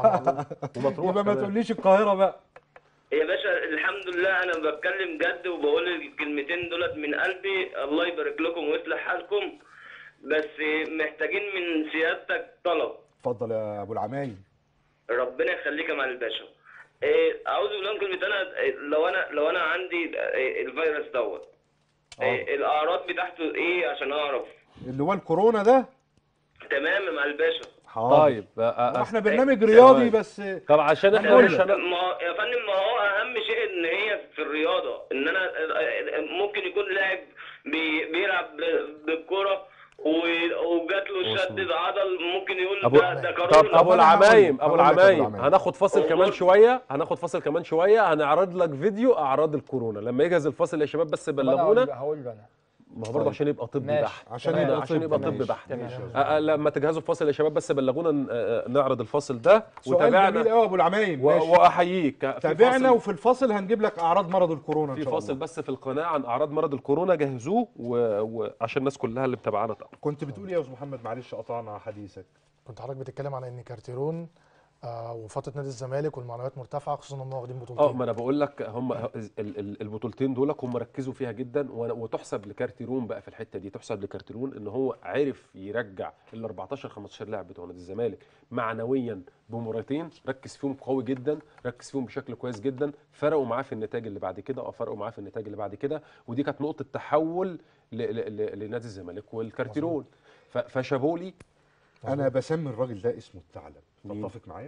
ومطروح يبقى ما كمان. تقوليش القاهره بقى يا باشا الحمد لله انا بتكلم جد وبقول الكلمتين دولت من قلبي الله يبارك لكم ويصلح حالكم بس محتاجين من سيادتك طلب اتفضل يا ابو العمايم ربنا يخليك يا معالي الباشا إيه، اعوذ بالله من كلمه انا إيه، لو انا لو انا عندي إيه، الفيروس دوت إيه، الاعراض بتاعته ايه عشان اعرف اللي هو الكورونا ده تمام يا معالي الباشا حاضر طيب آه، آه، احنا برنامج رياضي بس طب عشان احنا هنقول مش لك. هن... ما هو- يا فندم ما هو اهم شيء ان هي في الرياضه ان انا ممكن يكون لاعب بي- بيلعب ب- بالكره و- وجات له شد عضل ممكن يقول أبو- ده ده طب كورونا ابو أنا هقول- العمايم ابو هقول لك أبو العمايم العمايم. هناخد فاصل كمان أقول. شويه هناخد فاصل كمان شويه هنعرض لك فيديو اعراض الكورونا لما يجهز الفاصل يا شباب بس طب أنا بلغونا هقول- هقول له انا ما هو برضه عشان يبقى طب ماشي. بحت عشان تمام. يبقى عشان طب يبقى طب ماشي. بحت تمام. ماشي. آه، آه، لما تجهزوا الفاصل يا شباب بس بلغونا ن- آه، نعرض الفاصل ده سؤال جميل وتابعنا قوي ابو العمايم و- ماشي واحييك في تابعنا فاصل- وفي الفاصل هنجيب لك اعراض مرض الكورونا ان في شاء فاصل الله بس في القناه عن اعراض مرض الكورونا جهزوه و- وعشان الناس كلها اللي متابعانا طبعا كنت بتقول إيه يا استاذ محمد معلش قطعنا حديثك كنت حضرتك بتتكلم على ان كارتيرون آه وفتره نادي الزمالك والمعنويات مرتفعه خصوصا ان هم واخدين اه بطولتين ما انا بقول لك هم ال- ال- البطولتين دول هم ركزوا فيها جدا و- وتحسب لكارتيرون بقى في الحته دي تحسب لكارتيرون ان هو عرف يرجع ال 14 15 لاعب بتوع نادي الزمالك معنويا بمباراتين ركز فيهم قوي جدا ركز فيهم بشكل كويس جدا فرقوا معاه في النتائج اللي بعد كده اه فرقوا معاه في النتائج اللي بعد كده ودي كانت نقطه تحول ل- ل- ل- لنادي الزمالك والكارتيرون ف- فشابولي انا بسمي الراجل ده اسمه الثعلب مين؟ تتفق معايا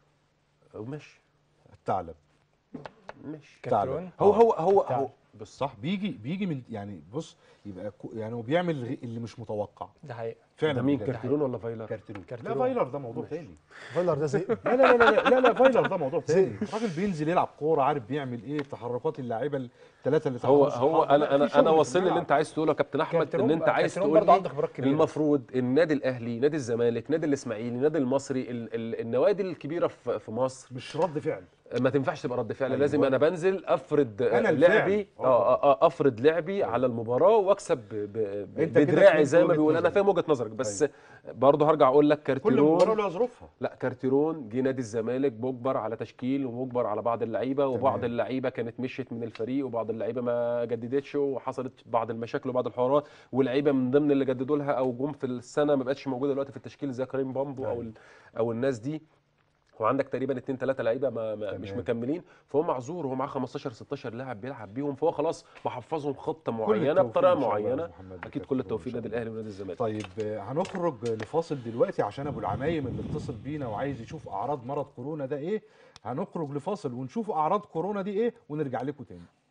ماشي الثعلب ماشي كارتيرون آه. هو هو هو بتاع. هو بس صح بيجي بيجي من يعني بص يبقى كو يعني هو بيعمل غ- اللي مش متوقع ده حقيقه فعلا ده مين بجد. كارتيرون ولا فايلر؟ كارتيرون لا كارتيرون. فايلر ده موضوع تاني فايلر ده زي لا لا لا لا لا, لا فايلر ده موضوع تاني الراجل بينزل يلعب كوره عارف بيعمل ايه تحركات اللاعيبه الثلاثه اللي هو تحت هو الصحاب. لا، انا في انا شغل انا في واصل لي اللي الملعب. انت عايز تقوله يا كابتن احمد كارتيرون ان انت بقى- عايز كارتيرون تقول برضه لي عنده خبرات كبيرة. المفروض النادي الاهلي نادي الزمالك نادي الاسماعيلي نادي المصري ال ال النوادي الكبيره في في مصر مش رد فعل ما تنفعش تبقى رد فعل أيوة. لازم انا بنزل افرض أنا آه، الفعل. لعبي آه. اه آه، افرض لعبي على المباراه واكسب ب- ب- أنت كده بدراعي فهمت زي ما وجهة بيقول انا نظري. فاهم وجهه نظرك بس برضه هرجع اقول لك كل مباراه كارتيرون لها ظروفها لا كارتيرون جه نادي الزمالك مجبر على تشكيل ومجبر على بعض اللعيبه وبعض تمام. اللعيبه كانت مشيت من الفريق وبعض اللعيبه ما جددتش وحصلت بعض المشاكل وبعض الحوارات واللعيبه من ضمن اللي جددوا لها او جم في السنه ما بقتش موجوده دلوقتي في التشكيل زي كريم بامبو او ال- او الناس دي وعندك تقريبا اتنين تلاته لعيبه ما ما مش تمام. مكملين فهو معذور وهو معاه 15 16 لاعب بيلعب بيهم فهو خلاص محفظهم خطه كل معينه التوفيق بطريقه إن شاء الله يا معينه أستاذ محمد اكيد لكارتيرون كل إن التوفيق شاء للنادي الله. الاهلي ونادي الزمالك طيب آه، هنخرج لفاصل دلوقتي عشان ابو العمايم اللي اتصل بينا وعايز يشوف اعراض مرض كورونا ده ايه هنخرج لفاصل ونشوف اعراض كورونا دي ايه ونرجع لكم تاني